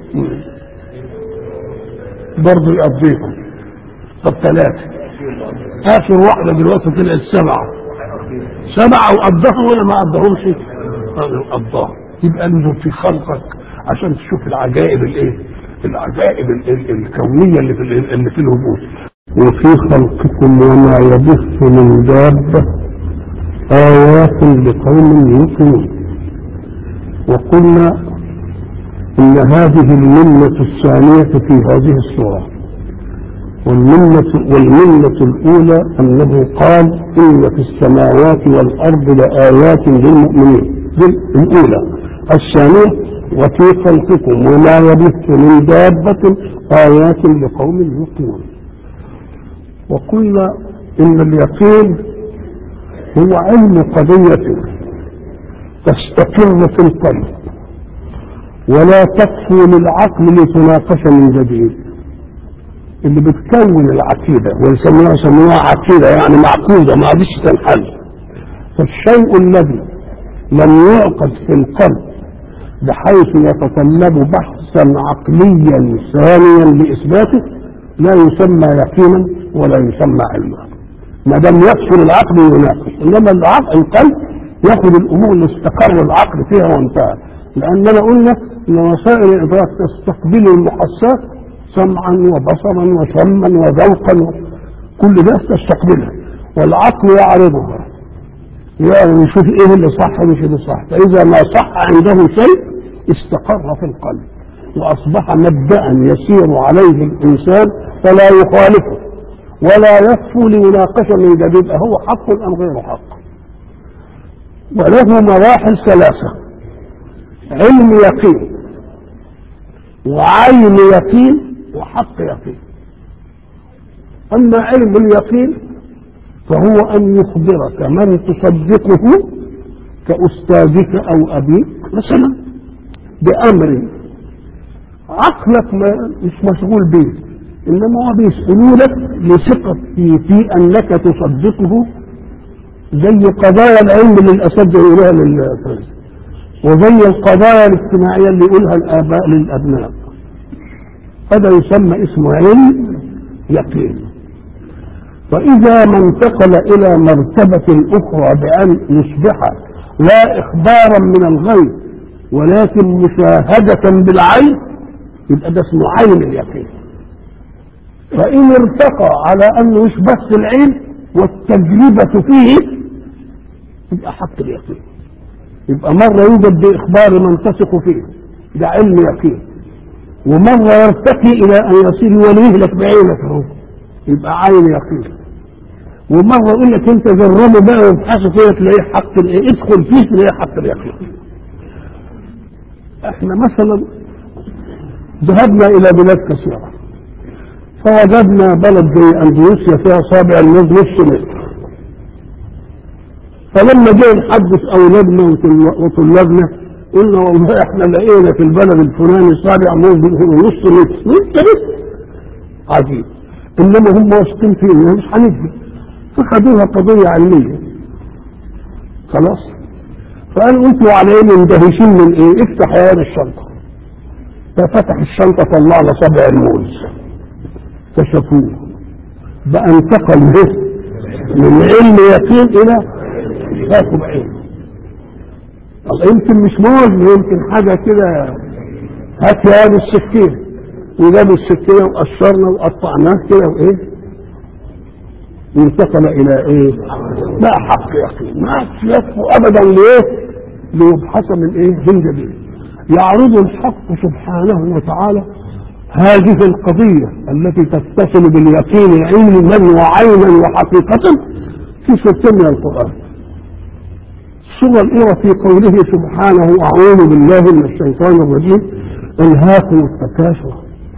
برضه يقضيهم طب ثلاثة آخر واحدة دلوقتي طلعت سبعة سبعة وقضاهم ولا ما قضاهمش؟ قضاهم يبقى انظر في خلقك عشان تشوف العجائب الايه؟ العجائب ال- ال- الكونية اللي في ال- اللي في الوجود وفي خلقكم وما يبث من دابة آيات لقوم يوقنون وقلنا إن هذه المنة الثانية في هذه السورة والمنة, والمنة الأولى أنه قال إن في السماوات والأرض لآيات للمؤمنين دي الأولى الثانية وفي خلقكم وما يبث من دابة آيات لقوم يوقنون وقلنا إن اليقين هو علم قضية تستقر في القلب ولا تكفي للعقل لتناقش من جديد اللي بتكون العقيدة ويسموها يسموها عقيدة يعني معقودة ما عادش تنحل فالشيء الذي لم يعقد في القلب بحيث يتطلب بحثا عقليا ثانيا لإثباته لا يسمى يقينا ولا يسمى علما ما دام يكفر العقل يناقش انما العقل القلب ياخذ الامور اللي استقر العقل فيها وانتهى لاننا قلنا ان وسائل الادراك تستقبل المحسات سمعا وبصرا وشما وذوقا كل ده تستقبلها والعقل يعرضها يعني يشوف ايه اللي صح ومش اللي صح فاذا ما صح عنده شيء استقر في القلب واصبح مبدا يسير عليه الانسان فلا يخالفه ولا يكفو لمناقشه من جديد هو حق ام غير حق وله مراحل ثلاثه علم يقين وعين يقين وحق يقين اما علم اليقين فهو ان يخبرك من تصدقه كاستاذك او ابيك مثلا بامر عقلك ما مش مشغول بيه انما هو بيسألوا لك لثقة في, في انك تصدقه زي قضايا العلم اللي الاساتذه يقولوها للطلبه وزي القضايا الاجتماعيه اللي يقولها الاباء للابناء هذا يسمى اسمه علم يقين فاذا ما انتقل الى مرتبه اخرى بان يصبح لا اخبارا من الغيب ولكن مشاهده بالعين يبقى ده اسمه عين اليقين فان ارتقى على انه مش بس العين والتجربه فيه يبقى حق اليقين يبقى مرة يوجد بإخبار من تثق فيه ده علم يقين ومرة يرتقي إلى أن يصير وليهلك بعينك اهو يبقى عين يقين ومرة يقول لك أنت جربه بقى وابحثوا فيه تلاقيه حق الإيه ادخل فيه تلاقيه حق اليقين احنا مثلا ذهبنا إلى بلاد كثيرة فوجدنا بلد زي أندونيسيا فيها صابع الموز نص متر فلما جاي نحدث اولادنا وطلابنا قلنا والله احنا لقينا في البلد الفلاني صابع موز نص متر نص متر عجيب انما هم واثقين فينا مش هنكذب فخدوها قضيه علميه خلاص فقالوا انتوا على ايه مندهشين من ايه افتح يا الشنطه ففتح الشنطه طلع له صابع الموز فشافوه بقى انتقل به من علم يقين الى شافوا بعينه الله يمكن مش موز يمكن حاجة كده هات يا هذه السكينة وجابوا السكينة وقشرنا وقطعناه كده وإيه انتقل إلى إيه؟ لا حق يقين ما يكفوا أبدا لإيه؟ ليبحث من إيه؟ من جديد يعرض الحق سبحانه وتعالى هذه القضية التي تتصل باليقين علما وعينا وحقيقة في سورة من القرآن الصورة الأولى في قوله سبحانه أعوذ بالله من الشيطان الرجيم ألهاكم التكاثر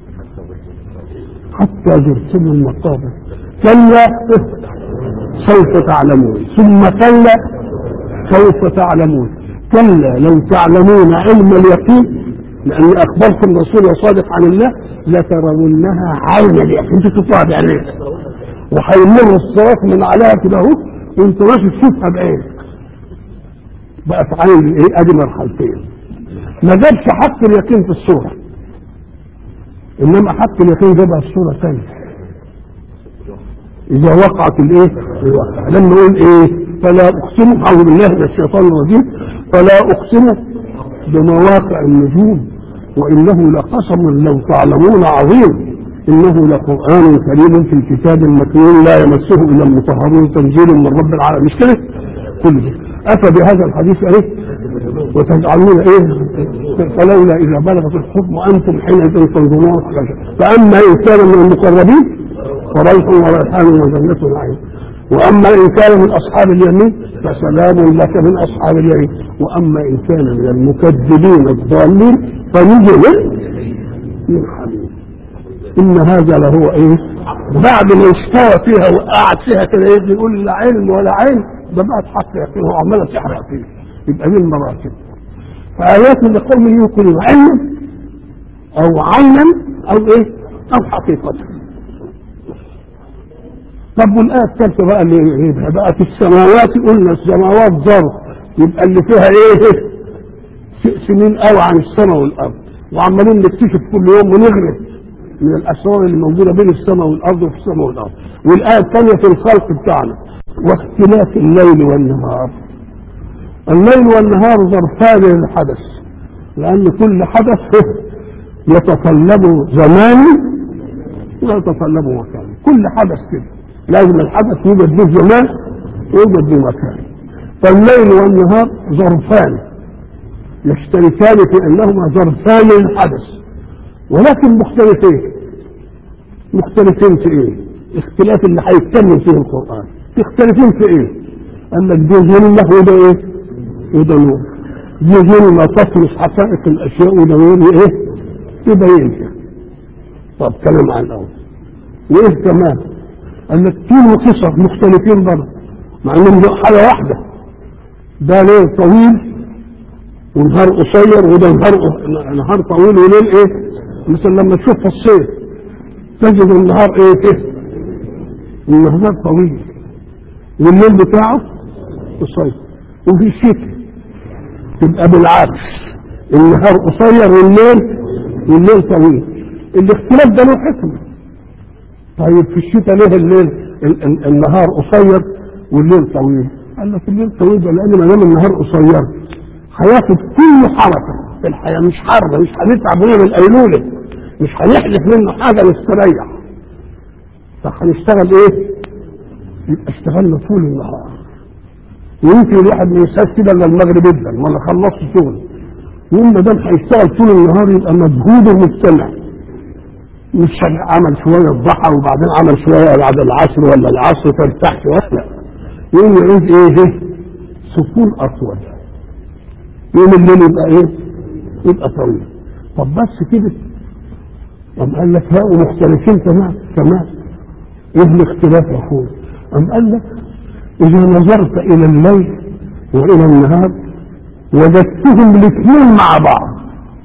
حتى زرتم المقابر كلا سوف تعلمون ثم كلا سوف تعلمون كلا لو تعلمون علم اليقين لأن أخبركم رسول صادق عن الله لترونها عين اليقين انتوا تشوفوها بعينيك وهيمر الصراط من عليها كده اهو وانت ماشي تشوفها بعينك بقت عين ايه ادي مرحلتين ما جابش حق اليقين في الصوره انما حق اليقين جابها في صوره ثانيه اذا وقعت الايه الواقع لما نقول ايه فلا اقسم اعوذ بالله من الشيطان الرجيم فلا اقسم بمواقع النجوم وانه لقسم لو تعلمون عظيم انه لقران كريم في كتاب مكنون لا يمسه الا المطهرون تنزيل من رب العالمين مش كده كل ده اتى بهذا الحديث ايه وتجعلون ايه فلولا اذا بلغت الحكم وانتم حينئذ تنظرون فاما ان كان من المقربين فريح وريحان وجنة نعيم واما ان كان من اصحاب اليمين فسلام لك من اصحاب اليمين واما ان كان من المكذبين الضالين فنزل من حميم ان هذا لهو ايه بعد ما استوى فيها وقعد فيها كده يجي يقول لا علم ولا عين ده بقت حق يقين وعماله تحرق فيه يبقى دي المراتب فآيات لقوم يوقنون علما أو عينا أو إيه أو حقيقة طب والآية الثالثة بقى اللي يبقى بقى في السماوات قلنا السماوات ظرف يبقى اللي فيها إيه سنين قوي عن السماء والأرض وعمالين نكتشف كل يوم ونغرف من الأسرار اللي موجودة بين السماء والأرض وفي السماء والأرض والآية الثانية في الخلق بتاعنا واختلاف الليل والنهار الليل والنهار ظرفان للحدث لأن كل حدث يتطلب زمان ويتطلب مكان كل حدث كده لازم الحدث يوجد له زمان ويوجد له مكان فالليل والنهار ظرفان يشتركان في انهما ظرفان للحدث ولكن مختلفين مختلفين في ايه؟ اختلاف اللي هيتكلم فيه القران مختلفين في ايه؟ قال لك دي ظلمه وده ايه؟ وده نور دي ظلمه تطمس حقائق الاشياء وده نور ايه؟ يبينها طب كلام عن الاول وايه كمان؟ قال لك طول وقصر مختلفين برضه مع انهم حاجه واحده ده ليل طويل ونهار قصير وده نهار نهار طويل وليل ايه؟ مثل لما تشوف في الصيف تجد النهار ايه ايه النهار طويل والليل بتاعه قصير وفي الشتاء تبقى بالعكس النهار قصير والليل والليل طويل الاختلاف ده له حكمه طيب في الشتاء ليه الليل ال- ال- النهار قصير والليل طويل قال لك الليل طويل ده لان ما دام النهار قصير هياخد كل حركه في الحياه مش حر مش هنتعب منه بالايلوله مش هنحلف منه حاجه نستريح فهنشتغل ايه؟ يبقى اشتغلنا طول النهار ويمكن الواحد ما ينساش كده الا المغرب جدا ولا خلصت شغل يوم ما دام هيشتغل طول النهار يبقى مجهوده مجتمع مش عمل شويه الضحى وبعدين عمل شويه بعد العصر ولا العصر ترتاح شويه لا يوم يعود ايه سكون اطول يوم الليل يبقى ايه يبقى طويل طب بس كده طب قال لك لا ومختلفين كمان كمان ايه الاختلاف يا اخويا أم قال لك إذا نظرت إلى الليل وإلى النهار وجدتهم الاثنين مع بعض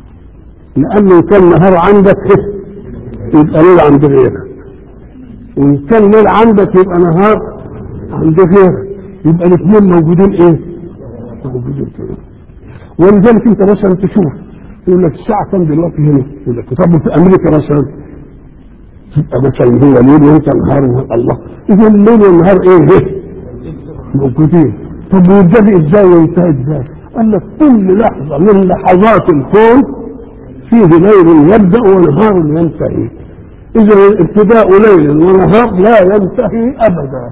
لأنه كان نهار عندك يبقى ليل عند غيرك وإن كان ليل عندك يبقى نهار عند غيرك يبقى الاثنين موجودين إيه؟ موجودين كده ولذلك أنت مثلا تشوف يقول لك الساعة كام دلوقتي هنا؟ يقول لك طب في أمريكا مثلا تبقى مثلا هو ليل وانت نهار الله اذا الليل والنهار ايه ايه موجودين طب يبتدي ازاي وينتهي ازاي قال لك كل لحظه من لحظات الكون فيه ليل يبدا ونهار ينتهي اذا ابتداء ليل ونهار لا ينتهي ابدا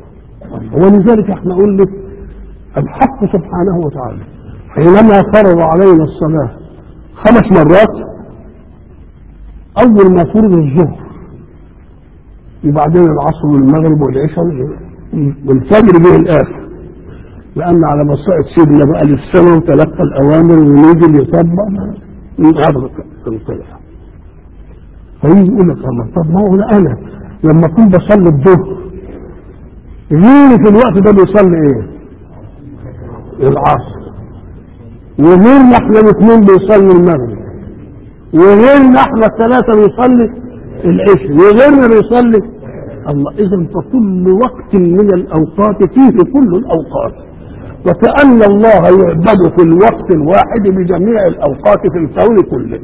ولذلك احنا نقول لك الحق سبحانه وتعالى حينما فرض علينا الصلاه خمس مرات اول ما فرض الظهر وبعدين العصر والمغرب والعشاء والفجر به الاخر لان على مصائد سيدنا بقى للسنه وتلقى الاوامر ونزل يطبق من هذا الطلع فيجي يقول لك الله طب ما هو انا لما كنت بصلي الظهر غيري في الوقت ده بيصلي ايه؟ العصر وغيرنا احنا الاثنين بيصلي المغرب وغيرنا احنا الثلاثه بيصلي العشر وغيرنا بيصلي الله اذا فكل وقت من الاوقات فيه كل الاوقات وكأن الله يعبد في الوقت الواحد بجميع الاوقات في الكون كله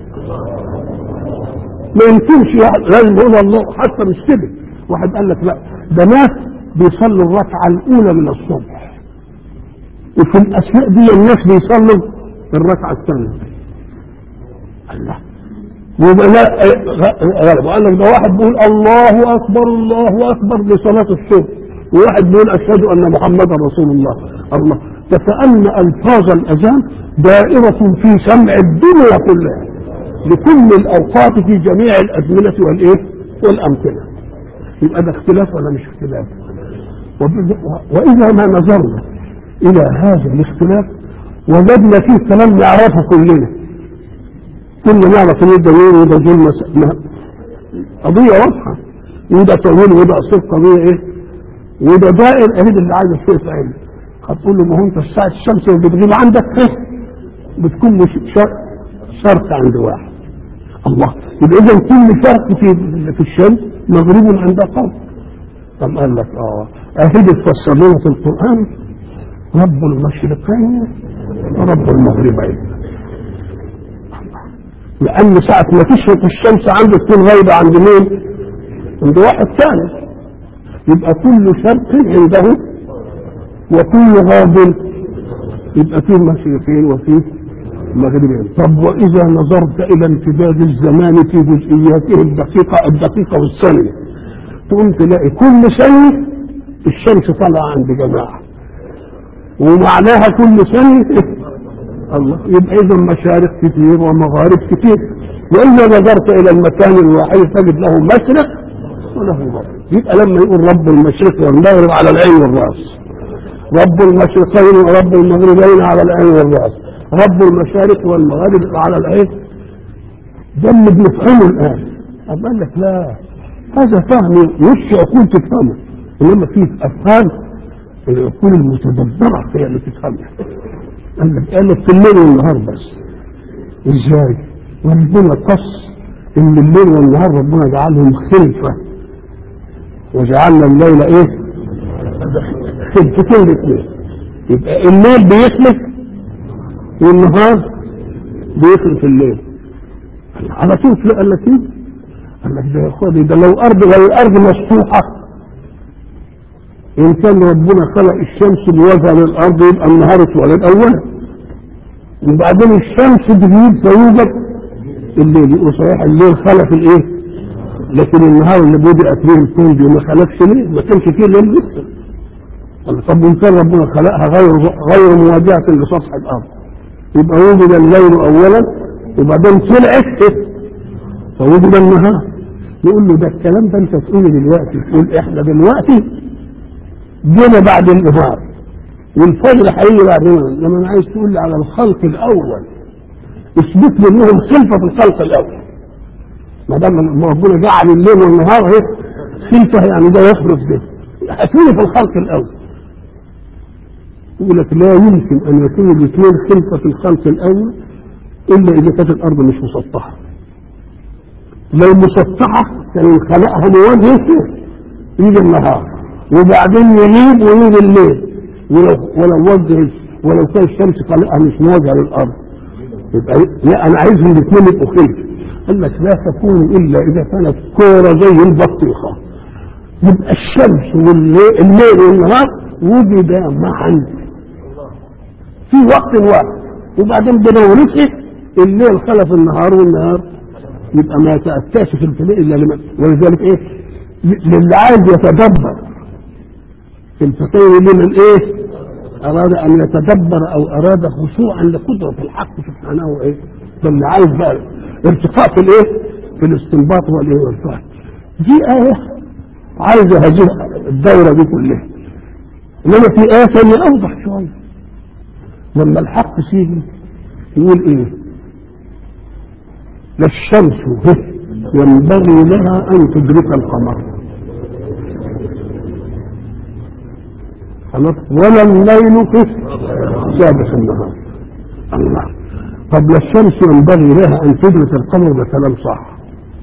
ما يمكنش واحد لازم يقول الله حتى مش كده واحد قال لك لا ده ناس بيصلوا الركعه الاولى من الصبح وفي الاثناء دي الناس بيصلوا الركعه الثانيه الله ويبقى لا غلب وقال لك ده واحد بيقول الله اكبر الله اكبر لصلاه الصبح وواحد بيقول اشهد ان محمدا رسول الله الله فكأن الفاظ الاذان دائرة في سمع الدنيا كلها لكل الاوقات في جميع الازمنة والايه والامثلة يبقى ده اختلاف ولا مش اختلاف واذا ما نظرنا الى هذا الاختلاف وجدنا فيه كلام نعرفه كلنا كل نعرف ان ده نور وده ظلمه قضيه واضحه وده طويل وده قصير قضيه ايه وده دائر اهيد اللي عايز الشيء في عينه هتقول له ما هو انت ساعه الشمس اللي بتغيب عندك ايه بتكون شرق شرق عند واحد الله يبقى اذا كل شرق في في الشمس مغرب عند قوم طب قال لك اه اهيد تفسر لنا في القران رب المشرقين ورب المغربين لأن ساعة ما تشرق الشمس عندك تكون غايبة عند مين؟ عند واحد ثاني يبقى كل شرق عنده وكل غاب يبقى فيه مشرقين وفيه مغربين طب وإذا نظرت إلى امتداد الزمان في جزئياته الدقيقة الدقيقة والثانية تقوم تلاقي كل ثانية الشمس طالعة عند جماعة ومعناها كل ثانية الله يبقى اذا مشارق كتير ومغارب كتير واذا نظرت الى المكان الواحد تجد له مشرق وله مغرب يبقى لما يقول رب المشرق والمغرب على العين والراس رب المشرقين ورب المغربين على العين والراس رب المشارق والمغارب على العين ده اللي بنفهمه الان أم قال لك لا هذا فهم مش عقول تفهمه انما فيه افهام العقول المتدبره هي اللي تفهمها قال لك قال لك في الليل والنهار بس ازاي؟ ربنا قص ان الليل والنهار ربنا جعلهم خلفه وجعلنا الليل ايه خلفتين الاثنين يبقى الليل بيخلف والنهار بيخلف الليل على طول تلاقي قال لك ايه قال لك ده يا اخواني ده لو ارض لو الارض مسطوحه ان كان ربنا خلق الشمس بوجه للارض يبقى النهار اتولد اولا وبعدين الشمس تجيب فيوجد الليل يقول صحيح الليل خلق الايه لكن النهار اللي بدأت به الكون دي ما خلقش ليه ما كانش فيه الليل لسه قال طب ان كان ربنا خلقها غير غير مواجهه لسطح الارض يبقى وجد الليل اولا وبعدين طلعت فوجد النهار نقول له ده الكلام ده انت تقوله دلوقتي تقول احنا دلوقتي جينا بعد النهار والفجر هيجي بعدين لما انا عايز تقول لي على الخلق الاول اثبت لي انهم خلفه في الخلق الاول ما دام ربنا جعل الليل والنهار اهي خلفه يعني ده يخرج ده هتقولي في الخلق الاول يقول لك لا يمكن ان يكون الاثنين خلفه في الخلق الاول الا اذا كانت الارض مش مسطحه لو مسطحه كان خلقها بوجهه يجي النهار وبعدين يغيب ويجي الليل ولو ولو وجه ولو كان الشمس خلقها مش موجهه للارض يبقى لا انا عايزهم الاثنين يبقوا خلف قال لك لا تكون الا اذا كانت كوره زي البطيخه يبقى الشمس والليل والنهار وجدا معا في وقت واحد وبعدين بنورثه الليل خلف النهار والنهار يبقى ما يتأتاش في الفناء إلا لمن ولذلك إيه للي عايز يتدبر في الفقيه لمن إيه أراد أن يتدبر أو أراد خشوعا لقدرة الحق سبحانه إيه فاللي عايز بقى ارتقاء في الإيه في الاستنباط والإيه والفهم دي آية عايزة هذه الدورة دي كلها إنما في آية ثانية أوضح شوية لما الحق سيجي يقول إيه لا الشمس ينبغي لها أن تدرك القمر خلاص ولا الليل في سابق النهار الله طب لا الشمس ينبغي لها أن تدرك القمر ده كلام صح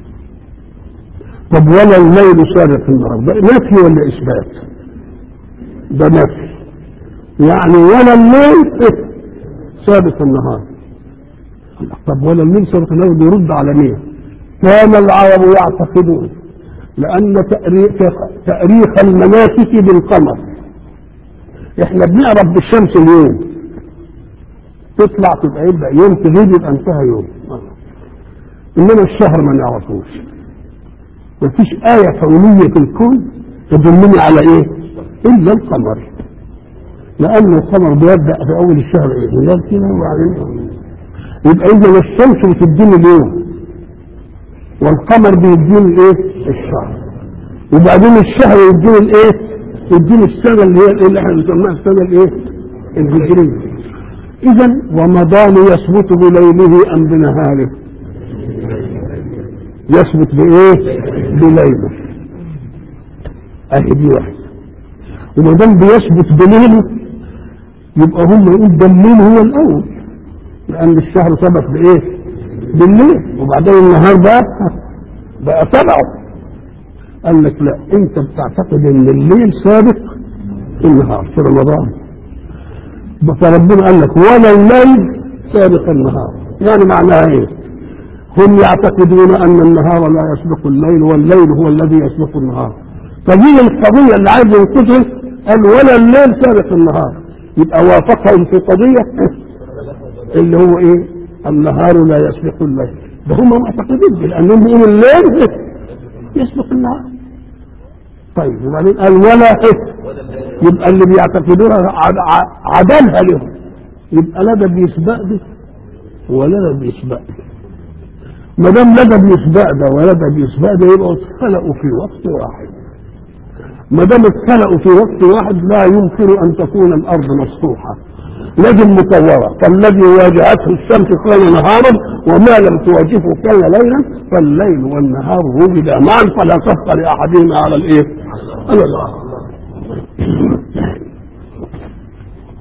طب ولا الليل سابق النهار ده نفي ولا إثبات ده نفي يعني ولا الليل سابق النهار طب ولا الليل سابق النهار بيرد على مين كان العرب يعتقدون لأن تأريخ, تأريخ المناسك بالقمر احنا بنعرف بالشمس اليوم تطلع تبقى يبقى يوم تغيب يبقى انتهى يوم انما الشهر ما نعرفوش مفيش آية كونية في الكون تدلني على ايه الا القمر لأن القمر بيبدأ في أول الشهر إيه؟ ميلاد كده وبعدين يبقى إذا الشمس بتديني اليوم والقمر بيديني الإيه؟ الشهر وبعدين الشهر يديني الإيه؟ يديني السنة اللي هي اللي احنا بنسميها السنة الإيه؟ الهجرية إذا رمضان يثبت بليله أم بنهاره؟ يثبت بإيه؟ بليله أهي دي واحدة وما دام بيثبت بليله يبقى هم يقول ده الليل هو الاول لان الشهر ثبت بايه بالليل وبعدين النهار بقى بقى تبعه قال لك لا انت بتعتقد ان الليل سابق النهار في رمضان فربنا قال لك ولا الليل سابق النهار يعني معناها ايه هم يعتقدون ان النهار لا يسبق الليل والليل هو الذي يسبق النهار فدي القضيه اللي عايز ينقذها قال ولا الليل سابق النهار يبقى وافقهم في قضية اللي هو ايه النهار لا يسبق الليل ده هم معتقدين لانهم يقولوا الليل يسبق النهار طيب وبعدين قال ولا إيه يبقى اللي بيعتقدوها عدلها لهم يبقى لا ده بيسبق ده ولا ده بيسبق ده ما دام لا ده بيسبق ده ولا ده بيسبق ده يبقوا اتخلقوا في وقت واحد ما دام اتخلقوا في وقت واحد لا يمكن ان تكون الارض مسطوحه لازم مكوره فالذي واجهته الشمس كان نهارا وما لم تواجهه كان ليلا فالليل والنهار وجدا معا فلا صف لاحدهما على الايه؟ على الاخر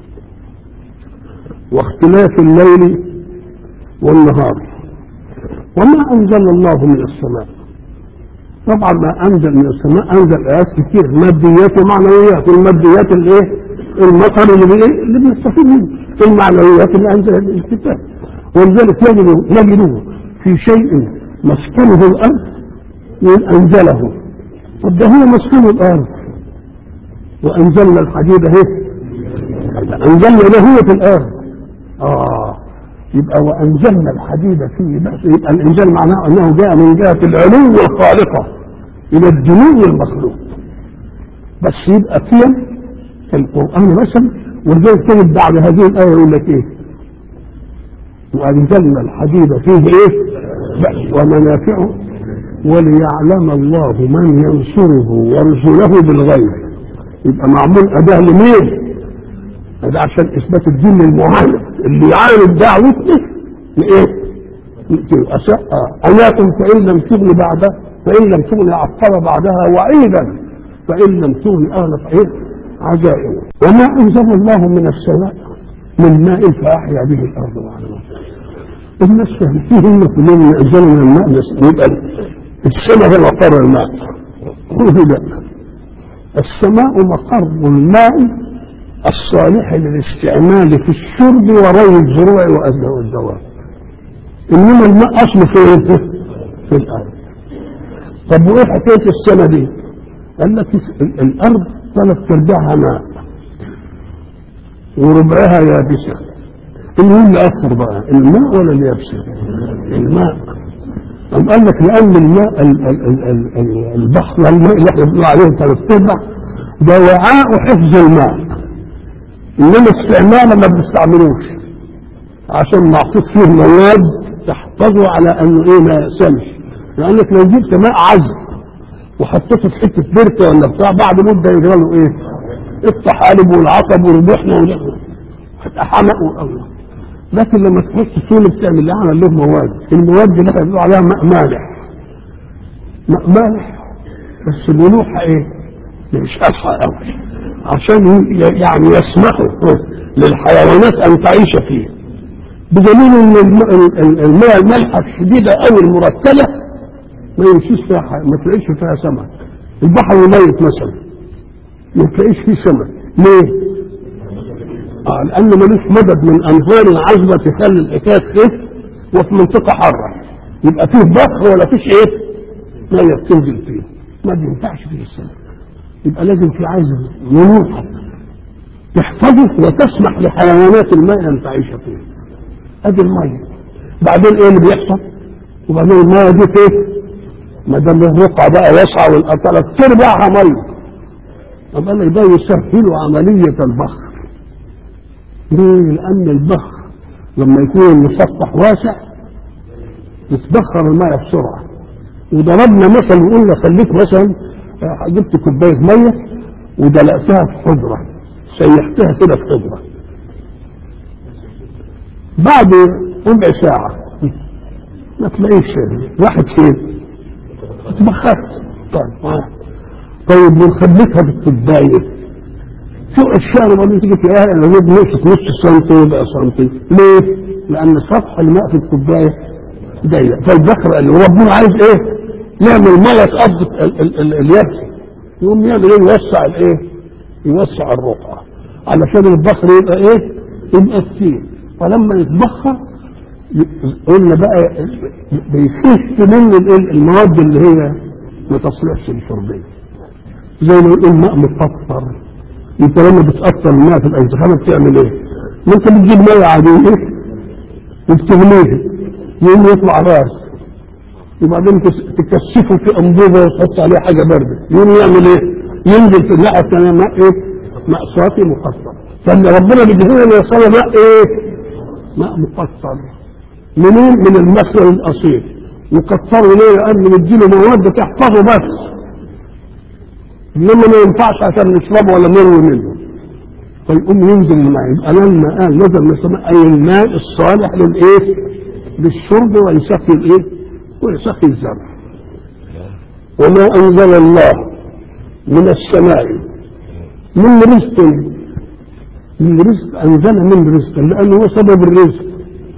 واختلاف الليل والنهار وما أنزل الله من السماء طبعا ما أنزل من السماء أنزل آيات كتير ماديات ومعنويات الماديات الإيه؟ المطر اللي بإيه؟ اللي بنستفيد منه المعنويات اللي أنزل الكتاب ولذلك يجد نجده في شيء مسكنه الأرض يقول أنزله طب ده هو مسكن الأرض وأنزلنا الحديد أهي أنزلنا له هو في الأرض آه يبقى وأنزلنا الحديد فيه بأس يبقى الإنزال معناه أنه جاء من جهة العلو الخالقة إلى الدنو المخلوق بس يبقى فيها في القرآن مثلا ولذلك تجد بعد هذه الآية يقول لك إيه؟ وأنزلنا الحديد فيه إيه؟ بأس ومنافعه وليعلم الله من ينصره ورسله بالغيب يبقى معمول أداة لمين؟ هذا عشان إثبات الدين للمعاند اللي يعاند دعوته لإيه؟ أياكم فإن لم تغن بعدها فإن لم تغن عقب بعدها وعيدا فإن لم تغن أغلى فإيه؟ عجائب وما أنزل الله من السماء من ماء فأحيا به الأرض بعد موتها الناس فيه كلهم ينزلوا من الماء يبقى السماء هي مقر الماء قل لا السماء مقر الماء الصالح للاستعمال في الشرب وري الزروع والدواب انما الماء اصله فين في الارض طب وايه حكايه السماء دي قال لك الارض ثلاث ارباعها ماء وربعها يابسه اللي اللي اكثر بقى الماء ولا اليابسه الماء أم قال لك لأن الماء ال ال ال ال ال البحر الماء اللي احنا بنقول عليه ثلاث ارباع ده وعاء حفظ الماء انما استعماله ما بنستعملوش عشان محطوط فيه مواد تحفظه على انه ايه ما يأسمش لانك لو جبت ماء عذب وحطيته في حته بركه ولا بتاع بعد مده يجرى له ايه؟ الطحالب والعصب والبحنه هتبقى حمق الله لكن لما تحط سول بتعمل لها عمل له مواد المواد اللي احنا بنقول عليها ماء مالح ماء مالح بس ملوحه ايه؟ مش اصحى قوي عشان يعني يسمحوا للحيوانات ان تعيش فيه بدليل ان الماء المالحه الشديده او المرتله ما يمشيش فيها ما تلاقيش فيها سمك البحر الميت مثلا ما تلاقيش فيه سمك ليه؟ آه لانه ملوش مدد من انهار عذبه تخلي الحكايه تخف وفي منطقه حاره يبقى فيه بحر ولا فيش ايه؟ ميه بتنزل فيه ما بينفعش فيه السمك يبقى لازم في عايز ملوحة تحفظه وتسمح لحيوانات الماء ان تعيش فيه ادي المية بعدين ايه اللي بيحصل وبعدين المية دي فيه ما دام الرقعة بقى واسعة والأطلة تربعها مية طب قال لك ده يسهل عملية البخر ليه؟ لأن البخر لما يكون المسطح واسع يتبخر المية بسرعة وضربنا مثل وقلنا خليك مثلا جبت كوباية مية ودلقتها في حجرة سيحتها كده في حجرة بعد ربع ساعة ما تلاقيش راحت فين؟ اتبخرت طيب طيب ونخليتها بالكوباية فوق الشهر وبعدين تيجي تلاقيها انا جيب نقصت نص سنتي وبقى سنتي ليه؟ لأن سطح الماء في الكوباية ضيق فالبخر اللي وربنا عايز ايه؟ يعمل ميه تقضي اليابسه يقوم يعمل ايه يوسع الايه يوسع الرقعه علشان البخر يبقى ايه يبقى كتير فلما يتبخر قلنا بقى بيخف من المواد اللي هي ما تصلحش للشربيه زي ما يقول ماء مقطر انت لما بتقطر الماء في الانتخابات بتعمل ايه؟ ما انت بتجيب ميه عاديه وبتغليها يقوم يطلع راس وبعدين تكثفه في انبوبه وتحط عليه حاجه بارده يقوم يعمل ايه؟ ينزل في الناحيه الثانيه ماء ايه؟ ماء صافي مقطر فاللي ربنا بيدينا ان يوصل ماء ايه؟ ماء مقطر منين؟ من المخزن الاصيل يكتره ليه؟ لان نديله مواد تحفظه بس انما ما ينفعش عشان نشربه ولا نروي منه فيقوم ينزل الماء يبقى لما قال نزل من السماء اي الماء الصالح للايه؟ للشرب ويسقي الايه؟ ويسقي الزرع وما انزل الله من السماء من رزق من رزق انزل من رزق لانه هو سبب الرزق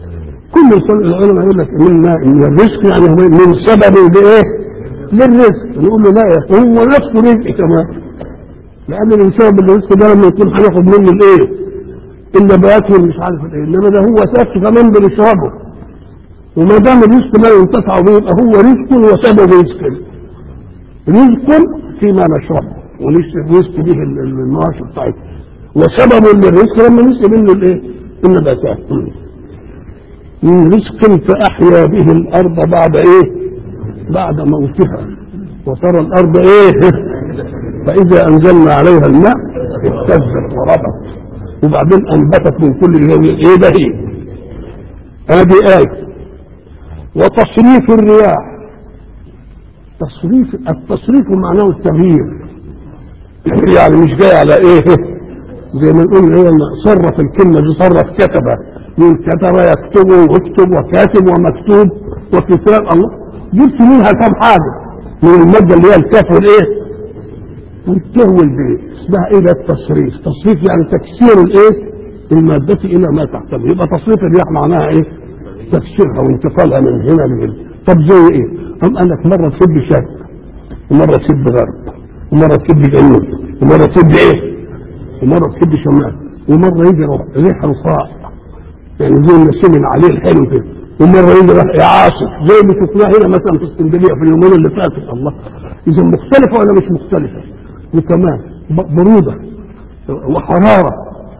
كل العلماء يقول لك من من الرزق يعني هو من سبب لايه؟ للرزق نقول له لا يا أخي، هو نفسه رزق كمان لان من سبب الرزق ده لما يكون هناخد منه الايه؟ النبات والمش عارف ايه انما ده هو نفسه كمان بنشربه وما دام الرزق لا ينتفع به يبقى هو رزق وسبب رزق رزق فيما نشربه ونسقي به المواشي بتاعتنا وسبب للرزق لما نسقي منه الايه؟ النباتات من رزق فأحيا به الأرض بعد إيه؟ بعد موتها وترى الأرض إيه؟ فإذا أنزلنا عليها الماء اهتزت وربت وبعدين أنبتت من كل زاوية إيه ده إيه؟ هذه آية وتصريف الرياح تصريف التصريف معناه التغيير يعني مش جاي على ايه زي ما نقول ايه صرف الكلمه دي صرف كتبه من كتب يكتب واكتب وكاتب ومكتوب وكتاب الله جبت منها كم حاجه من الماده اللي هي الكاف والايه والته والبيت اسمها ايه ده التصريف تصريف يعني تكسير الايه المادة إلى ما تحتمل يبقى تصريف الرياح معناها إيه؟ تكسيرها وانتقالها من هنا لهنا طب زي إيه؟ أم قال لك مرة تسد شرق ومرة تسد غرب ومرة تسد جنوب ومرة تسد إيه؟ ومرة تسد شمال ومرة يجي ريح رخاء يعني زي النسيم اللي عليه الحلو كده ومرة يجي ريح عاصف زي اللي شفناه هنا مثلا في اسكندرية في اليومين اللي فاتوا الله إذا مختلفة ولا مش مختلفة؟ وكمان برودة وحرارة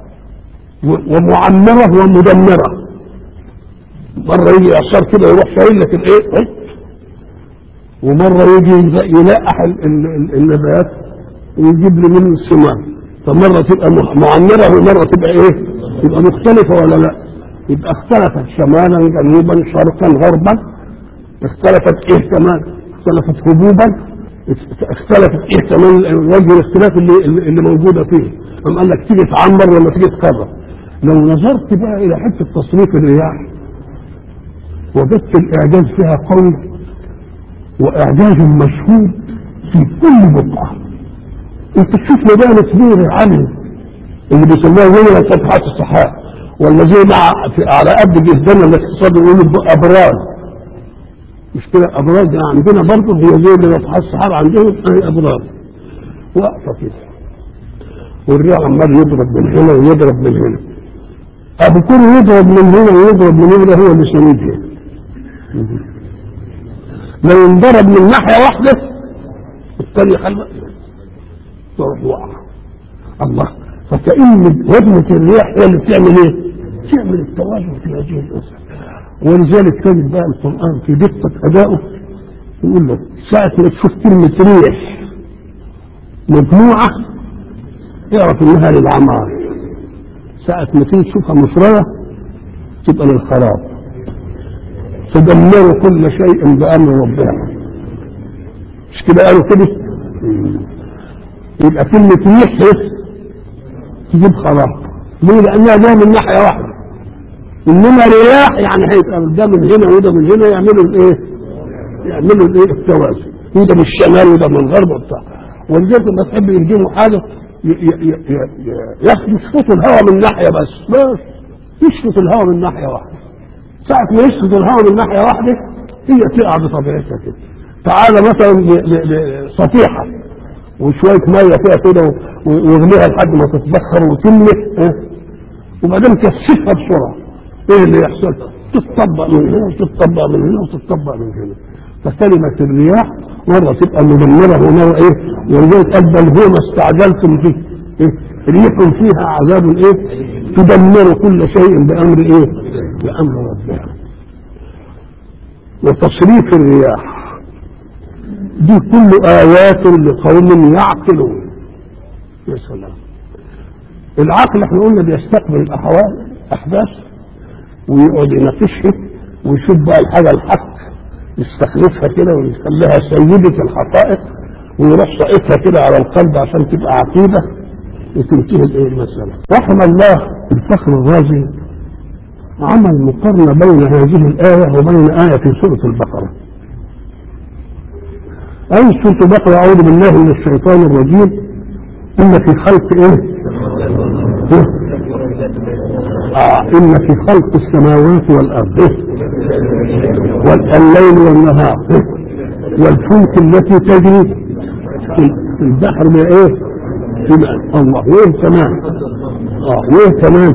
ومعمرة ومدمرة مرة يجي إعصار كده يروح شايل لك الإيه ومرة يجي يلقح النبات ويجيب لي منه الثمار فمرة تبقى معمرة ومرة تبقى إيه؟ يبقى مختلفة ولا لا؟ يبقى اختلفت شمالا جنوبا شرقا غربا اختلفت إيه كمان؟ اختلفت هبوبا اختلفت ايه كمان وجه الاختلاف اللي اللي موجوده فيه قام قال لك تيجي تعمر ولا تيجي تكرر لو نظرت بقى الى حته تصريف الرياح وجدت الاعجاز فيها قوي واعجاز مشهود في كل بقعه انت تشوف مباني كبيره عاليه اللي بيسموها زي فتحات السحاب ولا زي مع على قد جسدنا الاقتصاد يقولوا ابراج مش كده ابراج عندنا برضه هي زي اللي فتحات السحاب عندهم هي ابراج واقفه كده والرياح عمال يضرب من هنا ويضرب من هنا ابو كل يضرب من هنا ويضرب من هنا هو اللي سندها لو انضرب من ناحيه واحده الثاني خلق تروح وقع الله فكأن وزنة الرياح هي اللي بتعمل ايه؟ تعمل التوازن في هذه الأسر ولذلك تجد بقى القرآن في دقة أدائه يقول لك ساعة ما تشوف كلمة ريح مجموعة اعرف انها للعمار ساعة ما تيجي تشوفها مفردة تبقى للخراب تدمر كل شيء بأمر ربها مش كده قالوا كده يبقى كلمة ريح تجيب خراب ليه؟ لأنها جاية من ناحية واحدة انما رياح يعني هيبقى ده من هنا وده من هنا يعملوا الايه؟ يعملوا الايه؟ التوازن وده من الشمال وده من الغرب وبتاع ولذلك لما تحب يهدموا حاجه يشفطوا الهواء من ناحيه بس بس يشفط الهواء من ناحيه واحده ساعة ما يشفط الهواء من ناحيه واحده هي تقع بطبيعتها كده تعالى مثلا صفيحه وشويه ميه فيها كده واغليها لحد ما تتبخر وتملح اه؟ وبعدين كثفها بسرعه ايه اللي يحصل تتطبق من هنا وتتطبق من هنا وتتطبق من هنا فكلمة الرياح مرة تبقى مدمرة ومرة ايه ولذلك قال بل هو ما استعجلتم فيه إيه؟ ريح فيها عذاب ايه تدمر كل شيء بأمر ايه بأمر ربها وتصريف الرياح دي كل آيات لقوم يعقلون يا سلام العقل احنا قلنا بيستقبل الأحوال أحداث ويقعد يناقشها ويشوف بقى الحاجة الحق يستخلصها كده ويخليها سيدة الحقائق ويروح ساقطها كده على القلب عشان تبقى عقيدة وتنتهي الايه المسألة. رحم الله الفخر الرازي عمل مقارنة بين هذه الآية وبين آية في سورة البقرة. أي سورة البقرة أعوذ بالله من الشيطان الرجيم إن في خلق إيه؟ آه إن في خلق السماوات والأرض والليل والنهار والفلك التي تجري في البحر ما ايه بما الله وايه كمان اه وايه كمان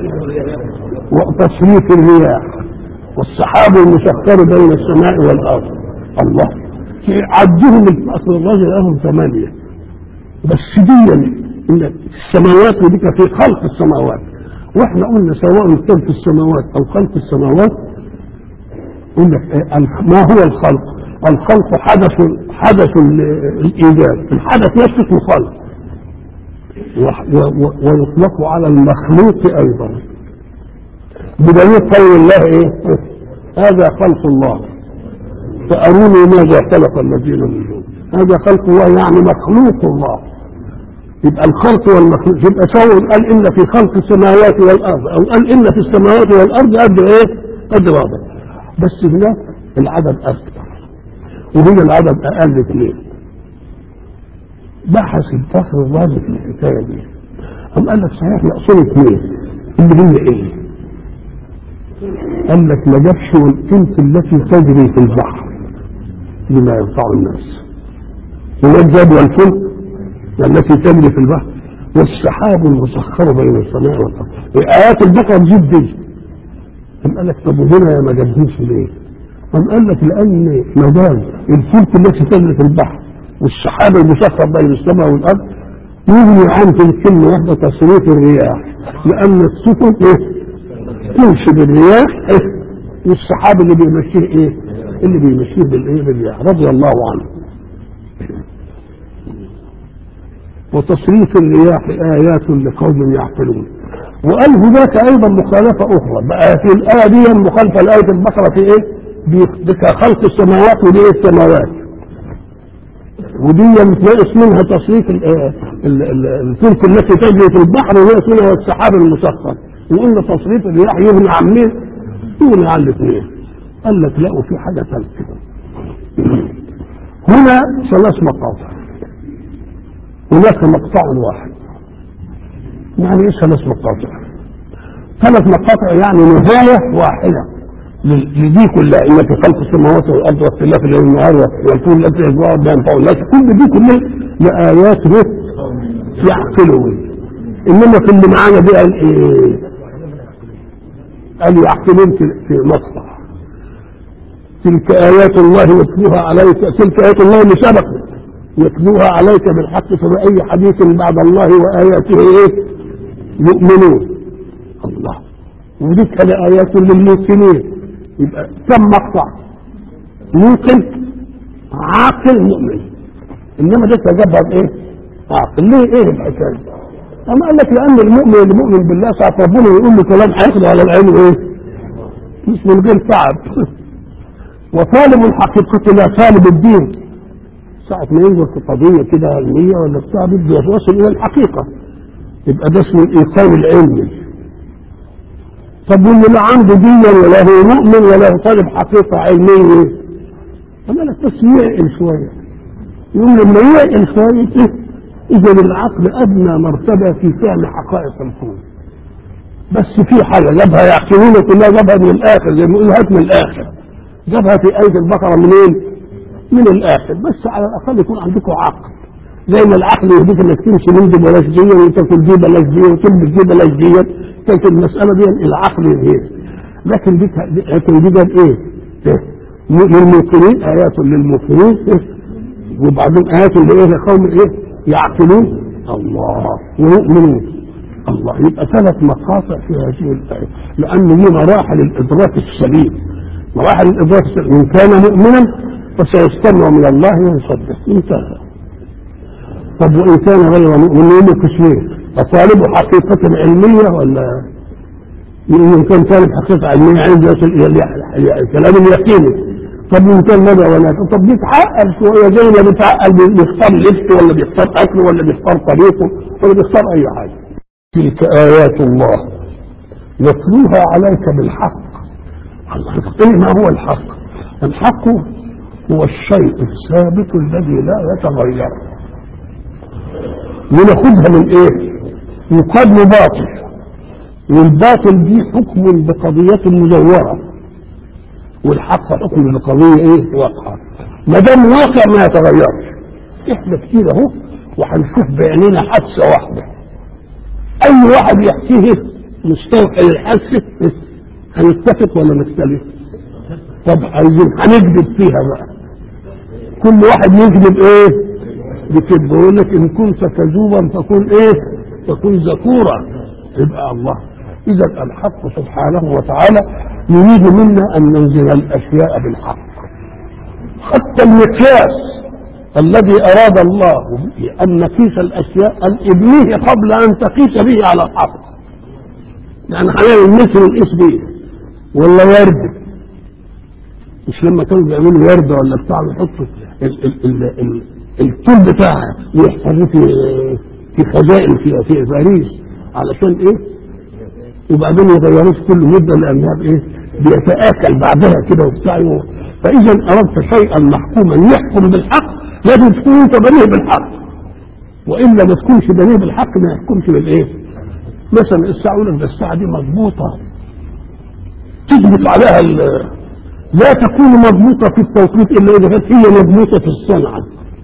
وتصريف الرياح والسحاب المسخر بين السماء والارض الله عدهم اصل الرجل لهم ثمانيه بس دي ان السماوات وديك في خلق السماوات واحنا قلنا سواء كان في السماوات او خلق السماوات قلنا ما هو الخلق الخلق حدث حدث الايجاد الحدث نفسه اسمه خلق ويطلق على المخلوق ايضا بدليل قول الله ايه هذا خلق الله فاروني ماذا خلق الذين من دون هذا خلق الله يعني مخلوق الله يبقى الخلق والمخلوق يبقى سواء قال ان في خلق السماوات والارض او قال ان في السماوات والارض قد ايه قد واضح بس هناك العدد اكثر وهنا العدد اقل اثنين بحث الفخر الرازي في الحكايه دي قام قال لك صحيح يقصد اثنين اللي هي ايه؟ قال لك ما جابش والانس التي تجري في البحر لما ينفع الناس والجاب والفلك التي تجري في البحر والسحاب المسخر بين السماء والارض ايات البقره تجيب دي قام قال لك طب وهنا ما جابهوش ليه؟ قام قال لك لان ما دام الفلك التي تجري في البحر والسحاب المسخر بين السماء والارض يغني عن في الكلمه واحده تصريف الرياح لان السفن ايه؟ تمشي بالرياح ايه؟ والسحاب اللي بيمشيه ايه؟ اللي بيمشيه بالايه؟ بالرياح رضي الله عنه. وتصريف الرياح آيات لقوم يعقلون. وقال هناك أيضا مخالفة أخرى بقى في الآية دي مخالفة لآية البقرة في إيه؟ بخلق السماوات ودي السماوات. ودي يتنقص منها تصريف الفلك التي تجري في البحر وينقص منها السحاب المسخر. وقلنا تصريف الرياح يغني عن مين؟ يغني عن الاثنين. قال لك لا وفي حاجة ثالثة. هنا ثلاث مقاطع. هناك مقطع واحد. يعني ايه ثلاث مقاطع؟ ثلاث مقاطع يعني نهاية واحدة لدي كلها ان في خلق السماوات والارض واختلاف الليل والنهار والفول التي يجمعها بينفع الناس كل دي كلها لآيات يعقلون انما في اللي معانا دي قال ايه؟ قال يعقلون في مصنع تلك آيات الله يتلوها عليك تلك آيات الله اللي سبقت يتلوها عليك بالحق فبأي حديث بعد الله وآياته إيه؟ يؤمنون الله وذكر آيات للموقنين يبقى كم مقطع موقن عاقل مؤمن إنما ده جابها بإيه؟ عاقل ليه إيه الحكاية؟ أما قال لك لأن المؤمن المؤمن بالله ساعة ربنا يقول له كلام هياخده على العين إيه؟ مش من غير تعب وطالب الحقيقة لا طالب الدين ساعة ما ينظر في قضية كده علمية ولا بتاع بده يوصل إلى الحقيقة يبقى ده اسمه الإيقان العلمي طب واللي لا عنده دين ولا هو مؤمن ولا هو طالب حقيقة علمية أما لك بس يعقل شوية يقول لما يعقل شوية إذا العقل أدنى مرتبة في فهم حقائق الكون بس في حاجة جابها يعقلون كلها جابها من الآخر زي ما يقول هات من الآخر جابها في آية البقرة منين؟ من الآخر بس على الأقل يكون عندكم عقل زي ما العقل يهديك انك تمشي من دي بلاش دي وتاكل دي بلاش دي وتلبس دي بلاش دي كانت المسألة دي العقل يهديك لكن دي لكن دي جاب ايه؟ للموقنين آيات للموقنين وبعدين آيات لإيه لقوم إيه؟ يعقلون الله ويؤمنون الله يبقى ثلاث مقاطع في هذه الآية لأن دي مراحل الإدراك السليم مراحل الإدراك السليم إن كان مؤمنا فسيستمع من الله ويصدق انتهى طب وإن كان غير مؤمن يقول قسمين أطالب حقيقة علمية ولا إن كان طالب حقيقة علمية عايز يصل إلى الكلام اليقيني طب وإن كان مدى ولا طب بيتعقل شوية زي ما بيتعقل بيختار لبسه ولا بيختار أكله ولا بيختار طريقه ولا بيختار أي حاجة تلك آيات الله يتلوها عليك بالحق إيه ما هو الحق الحق هو الشيء الثابت الذي لا يتغير وناخدها من ايه يقال باطل والباطل دي حكم بقضية مزورة والحق حكم بقضية ايه واقعة ما دام واقع ما يتغيرش احنا كتير اهو وهنشوف بعينينا حادثة واحدة اي واحد يحكيه مستوحي الحادثة هنتفق ولا نختلف طب عايزين هنكذب فيها بقى كل واحد يكذب ايه بكذب يقول لك ان كنت كذوبا فكن ايه فكن ذكورا يبقى الله اذا الحق سبحانه وتعالى يريد منا ان ننزل الاشياء بالحق حتى المقياس الذي اراد الله ان نقيس الاشياء ان ابنيه قبل ان تقيس به على الحق يعني هنعمل مثل القيس بيه ولا ورد مش لما كانوا بيعملوا ورده ولا بتاع يحطوا ال- ال- ال- ال- الطول بتاعها ويحفظوه في في خزائن في في باريس علشان ايه؟ وبعدين يغيروه في كل مده لانها بايه؟ بيتاكل بعدها كده وبتاع فاذا اردت شيئا محكوما يحكم بالحق لازم تكون انت بنيه بالحق والا ما تكونش بنيه بالحق ما يحكمش بالايه؟ مثلا الساعه يقول لك ده الساعه دي مضبوطه تثبت عليها ال- لا تكون مضبوطه في التوقيت الا اذا كانت هي مضبوطه في الصنعه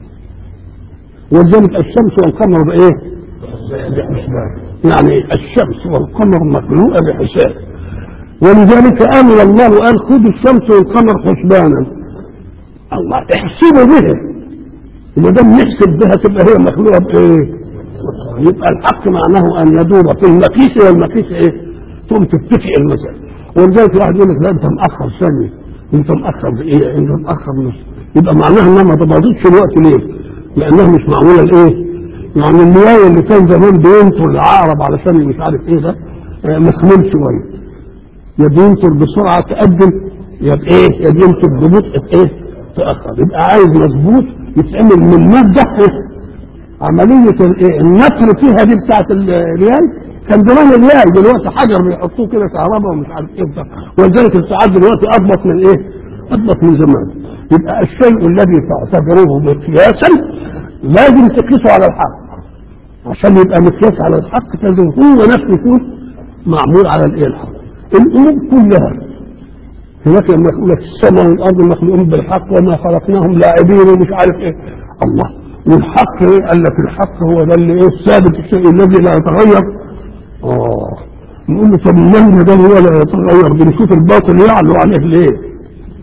ولذلك الشمس والقمر بايه؟ بحسبان يعني الشمس والقمر مخلوقه بحساب ولذلك امر الله قال خذوا الشمس والقمر حسبانا الله احسبوا به وما دام نحسب بها تبقى هي مخلوقه بايه؟ يبقى الحق معناه ان يدور في المقيس والمقيس ايه؟ تقوم تتفق المسألة ولذلك واحد يقول لك لا انت مأخر ثانية انت مأخر بايه؟ انت مأخر نص يبقى معناها انها ما تباضتش الوقت ليه؟ لانها مش معموله لايه؟ يعني المياه اللي كان زمان بينطر العقرب علشان مش عارف ايه ده آه، مخمول شويه يا بينطر بسرعه تقدم يا بايه؟ يا بينطر ببطء ايه؟ تاخر يبقى عايز مظبوط يتعمل من ماده إيه؟ عمليه الايه؟ النقر فيها دي بتاعت الريال كان زمان الريال دلوقتي حجر بيحطوه كده كهرباء ومش عارف ايه وبتاع ولذلك الساعات دلوقتي اضبط من ايه؟ اضبط من زمان يبقى الشيء الذي تعتبره مقياسا لازم تقيسه على الحق عشان يبقى مقياس على الحق لازم هو نفسه يكون معمول على الايه الحق الامور كلها هناك لما يقول لك السماء والارض مخلوقون بالحق وما خلقناهم لاعبين ومش عارف ايه الله والحق ايه قال لك الحق هو ده اللي ايه الثابت الشيء الذي لا يتغير اه نقول له طب من ده هو لا يتغير بنشوف الباطل يعلو عليه ليه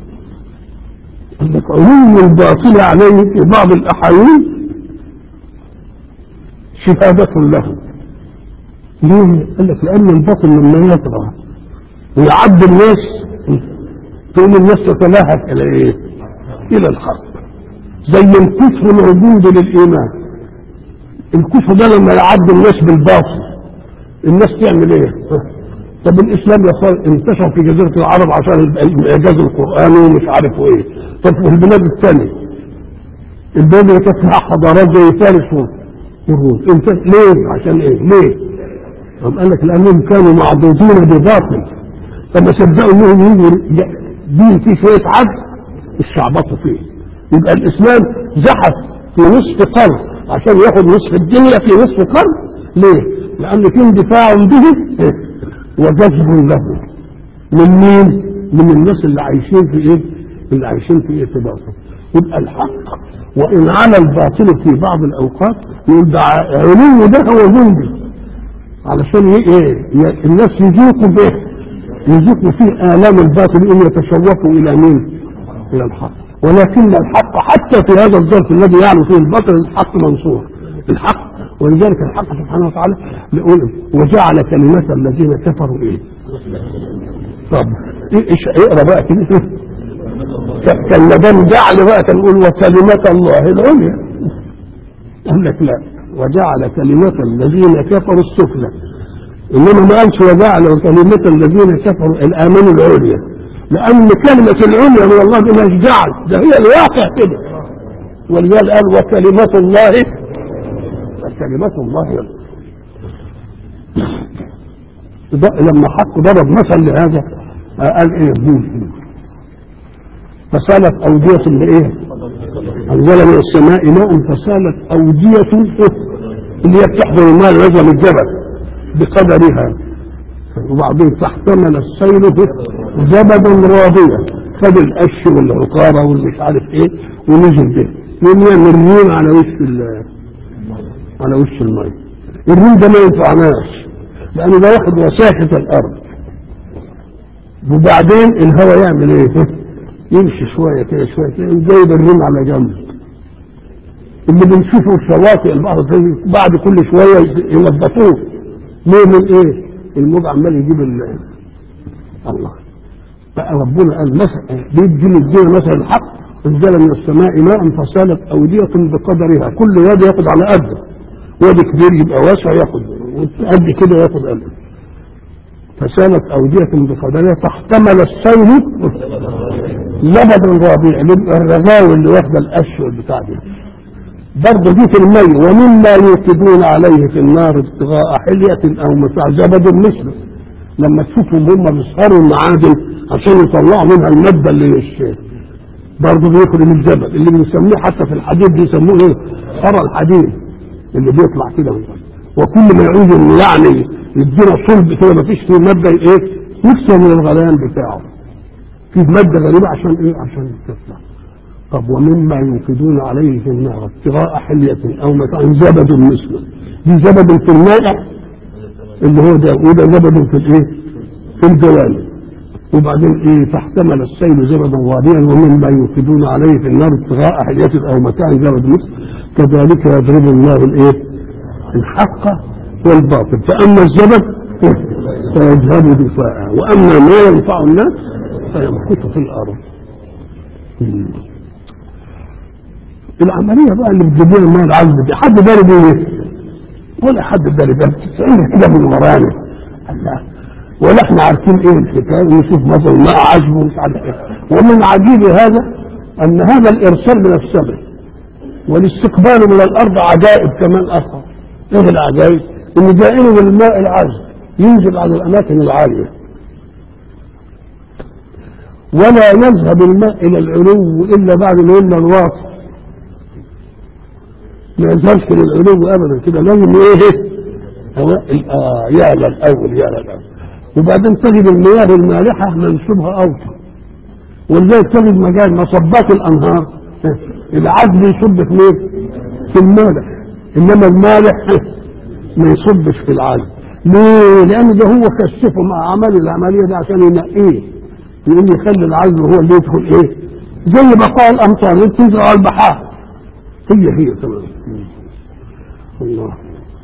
قال لك علو الباطل عليه في بعض الاحايين شهادة له ليه؟ قال لك لأن الباطل لما يطغى ويعد الناس تقوم الناس تتلهف إلى إيه؟ إلى الحق زي الكفر موجود للإيمان الكفر ده لما يعد الناس بالباطل الناس تعمل إيه؟ طب الإسلام يا صار انتشر في جزيرة العرب عشان الإعجاز القرآني ومش عارف إيه طب في البلاد الثانية البلاد اللي كانت فيها حضارات زي فارس والروم انت ليه عشان ايه ليه طب قال لك لانهم كانوا معضودين بباطل فما صدقوا انهم يجوا دين فيه شويه عدل الشعبطوا فيه يبقى الاسلام زحف في نصف قرن عشان ياخد نصف الدنيا في نصف قرن ليه؟ لان في اندفاع به وجذب له من مين؟ من الناس اللي عايشين في ايه؟ اللي عايشين في ايه في باطل يبقى الحق وان على الباطل في بعض الاوقات يقول ده علو ده هو جندي علشان ي- ايه ي- الناس يذوقوا به يذوقوا فيه الام الباطل ان يتشوقوا الى مين؟ الى الحق ولكن الحق حتى في هذا الظرف الذي يعلو فيه الباطل الحق منصور الحق ولذلك الحق سبحانه وتعالى يقول وجعل كلمة الذين كفروا ايه؟ طب إيه إيش اقرا بقى كده كان مدام جعل بقى كان يقول وكلمة الله العليا قال لك لا وجعل كلمة الذين كفروا السفلى انما ما قالش وجعل كلمة الذين كفروا الامن العليا لان كلمة العليا من الله دي مش جعل ده هي الواقع كده ولذلك قال وكلمة الله وكلمة الله ده- لما حق ضرب مثل لهذا آه، قال ايه بوز فسالت أودية لإيه؟ أنزل من السماء ماء فسالت أودية اللي هي بتحضر الماء العظم الجبل بقدرها وبعدين فاحتمل السيل زبدا رابيا خد القش والعقارة والمش عارف ايه ونزل به يوم الرين على وش ال- على وش المية الرين ده ما ينفعناش لأنه ده واخد وساحة الأرض وبعدين الهواء يعمل ايه؟ يمشي شوية كده شوية كده جايب الرين على جنب اللي بنشوفه في شواطئ البحر زي بعد كل شوية ينظفوه ليه من ايه؟ الموج عمال يجيب ال- الله بقى ربنا قال مثلا بيدي مدينا مثل الحق انزل من السماء ماء فسالت اوديه بقدرها كل واد ياخد على قده واد كبير يبقى واسع ياخد قد كده ياخد قده فسالت اوديه بقدرها فاحتمل السيل لبدا ربيع الرغاوي اللي واخده القش والبتاع دي برضه دي في المي ومما يوقدون عليه في النار ابتغاء حلية او متاع زبد مثله لما تشوفهم هم بيسهروا المعادن عشان يطلعوا منها المادة اللي مش برضه بيخرج من الجبل اللي بنسميه حتى في الحديد بيسموه ايه؟ حرى الحديد اللي بيطلع كده من الجبل. وكل ما يعوز انه يعني يدينا صلب كده ما فيش فيه مادة ايه؟ يكسر من الغليان بتاعه في مادة غريبة عشان ايه؟ عشان تطلع طب ومما يوقدون عليه في النار ابتغاء حلية او متاع زبد مثله دي زبد في المائع اللي هو ده وده زبد في الايه؟ في الجوانب وبعدين ايه فاحتمل السيل زبدا واديا ومما يوقدون عليه في النار ابتغاء حلية او متاع زبد مثل كذلك يضرب الله الايه؟ الحق والباطل فاما الزبد فيذهب دفاعا واما ما ينفع الناس فيمكث في الارض العملية بقى اللي بتجيب لنا المال العذب دي حد داري بيه ولا حد داري بيه بتسألنا كده من ورانا الله ولا احنا عارفين ايه الحكايه ونشوف مثلا ما عجبه ومش عارف ايه ومن عجيب هذا ان هذا الارسال من السماء والاستقبال من الارض عجائب كمان اخر ايه العجائب؟ ان دائما الماء العذب ينزل على الاماكن العاليه ولا يذهب الماء الى العلو الا بعد ما يملى الواطي ما يذهبش للعلو ابدا كده لازم ايه هواء آه يعلى الاول يعلى الاول وبعدين تجد المياه المالحه منسوبها اوطى ولذلك تجد مجال مصبات الانهار العذب يصب في مين؟ في المالح انما المالح ما يصبش في العذب ليه؟ لان ده هو كشفه مع عمل العمليه دي عشان ينقيه يقول يخلي العذب هو اللي يدخل ايه؟ زي بقاء الامطار اللي بتنزل على البحار هي هي تمام الله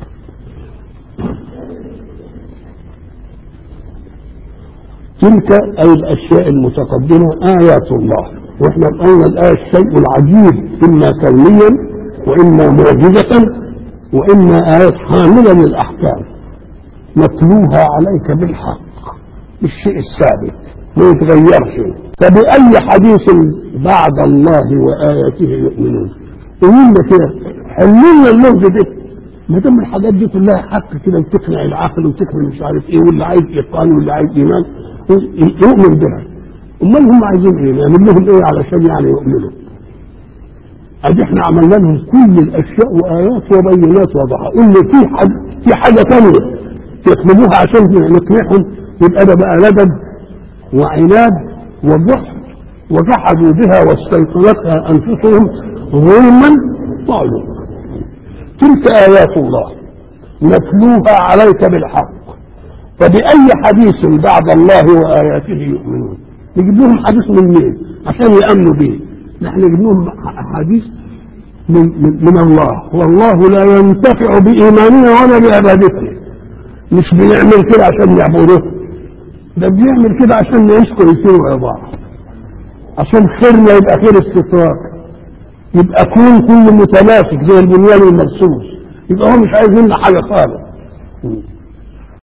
تلك أي الأشياء المتقدمة آيات الله وإحنا قلنا الآية الشيء العجيب إما كونيا وإما معجزة وإما آيات حاملة للأحكام نتلوها عليك بالحق بالشيء الثابت ما يتغيرش فبأي حديث بعد الله وآياته يؤمنون قولوا كده حلوا لنا اللغز ده ما دام الحاجات دي كلها حق كده وتقنع العقل وتقنع مش عارف ايه واللي عايز ايقان واللي عايز ايمان يؤمن بها امال هم عايزين ايه؟ نعمل لهم ايه علشان يعني يؤمنوا؟ ادي احنا عملنا لهم كل الاشياء وايات وبينات واضحه قول لي في حاجه في حاجه ثانيه يطلبوها عشان نقنعهم يبقى ده بقى لدد وعناد وجحد وجحدوا بها واستيقنتها انفسهم ظلما وعلوا تلك ايات الله نتلوها عليك بالحق فبأي حديث بعد الله وآياته يؤمنون نجيب لهم حديث من مين عشان يأمنوا به نحن نجيب لهم حديث من, من, من الله والله لا ينتفع بإيماننا ولا بعبادتنا مش بنعمل كده عشان نعبده ده بيعمل كده عشان نعيش كويسين وعبارة عشان خيرنا يبقى خير استطراق يبقى كون كل متماسك زي البنيان المرصوص يبقى هو مش عايز منا حاجة خالص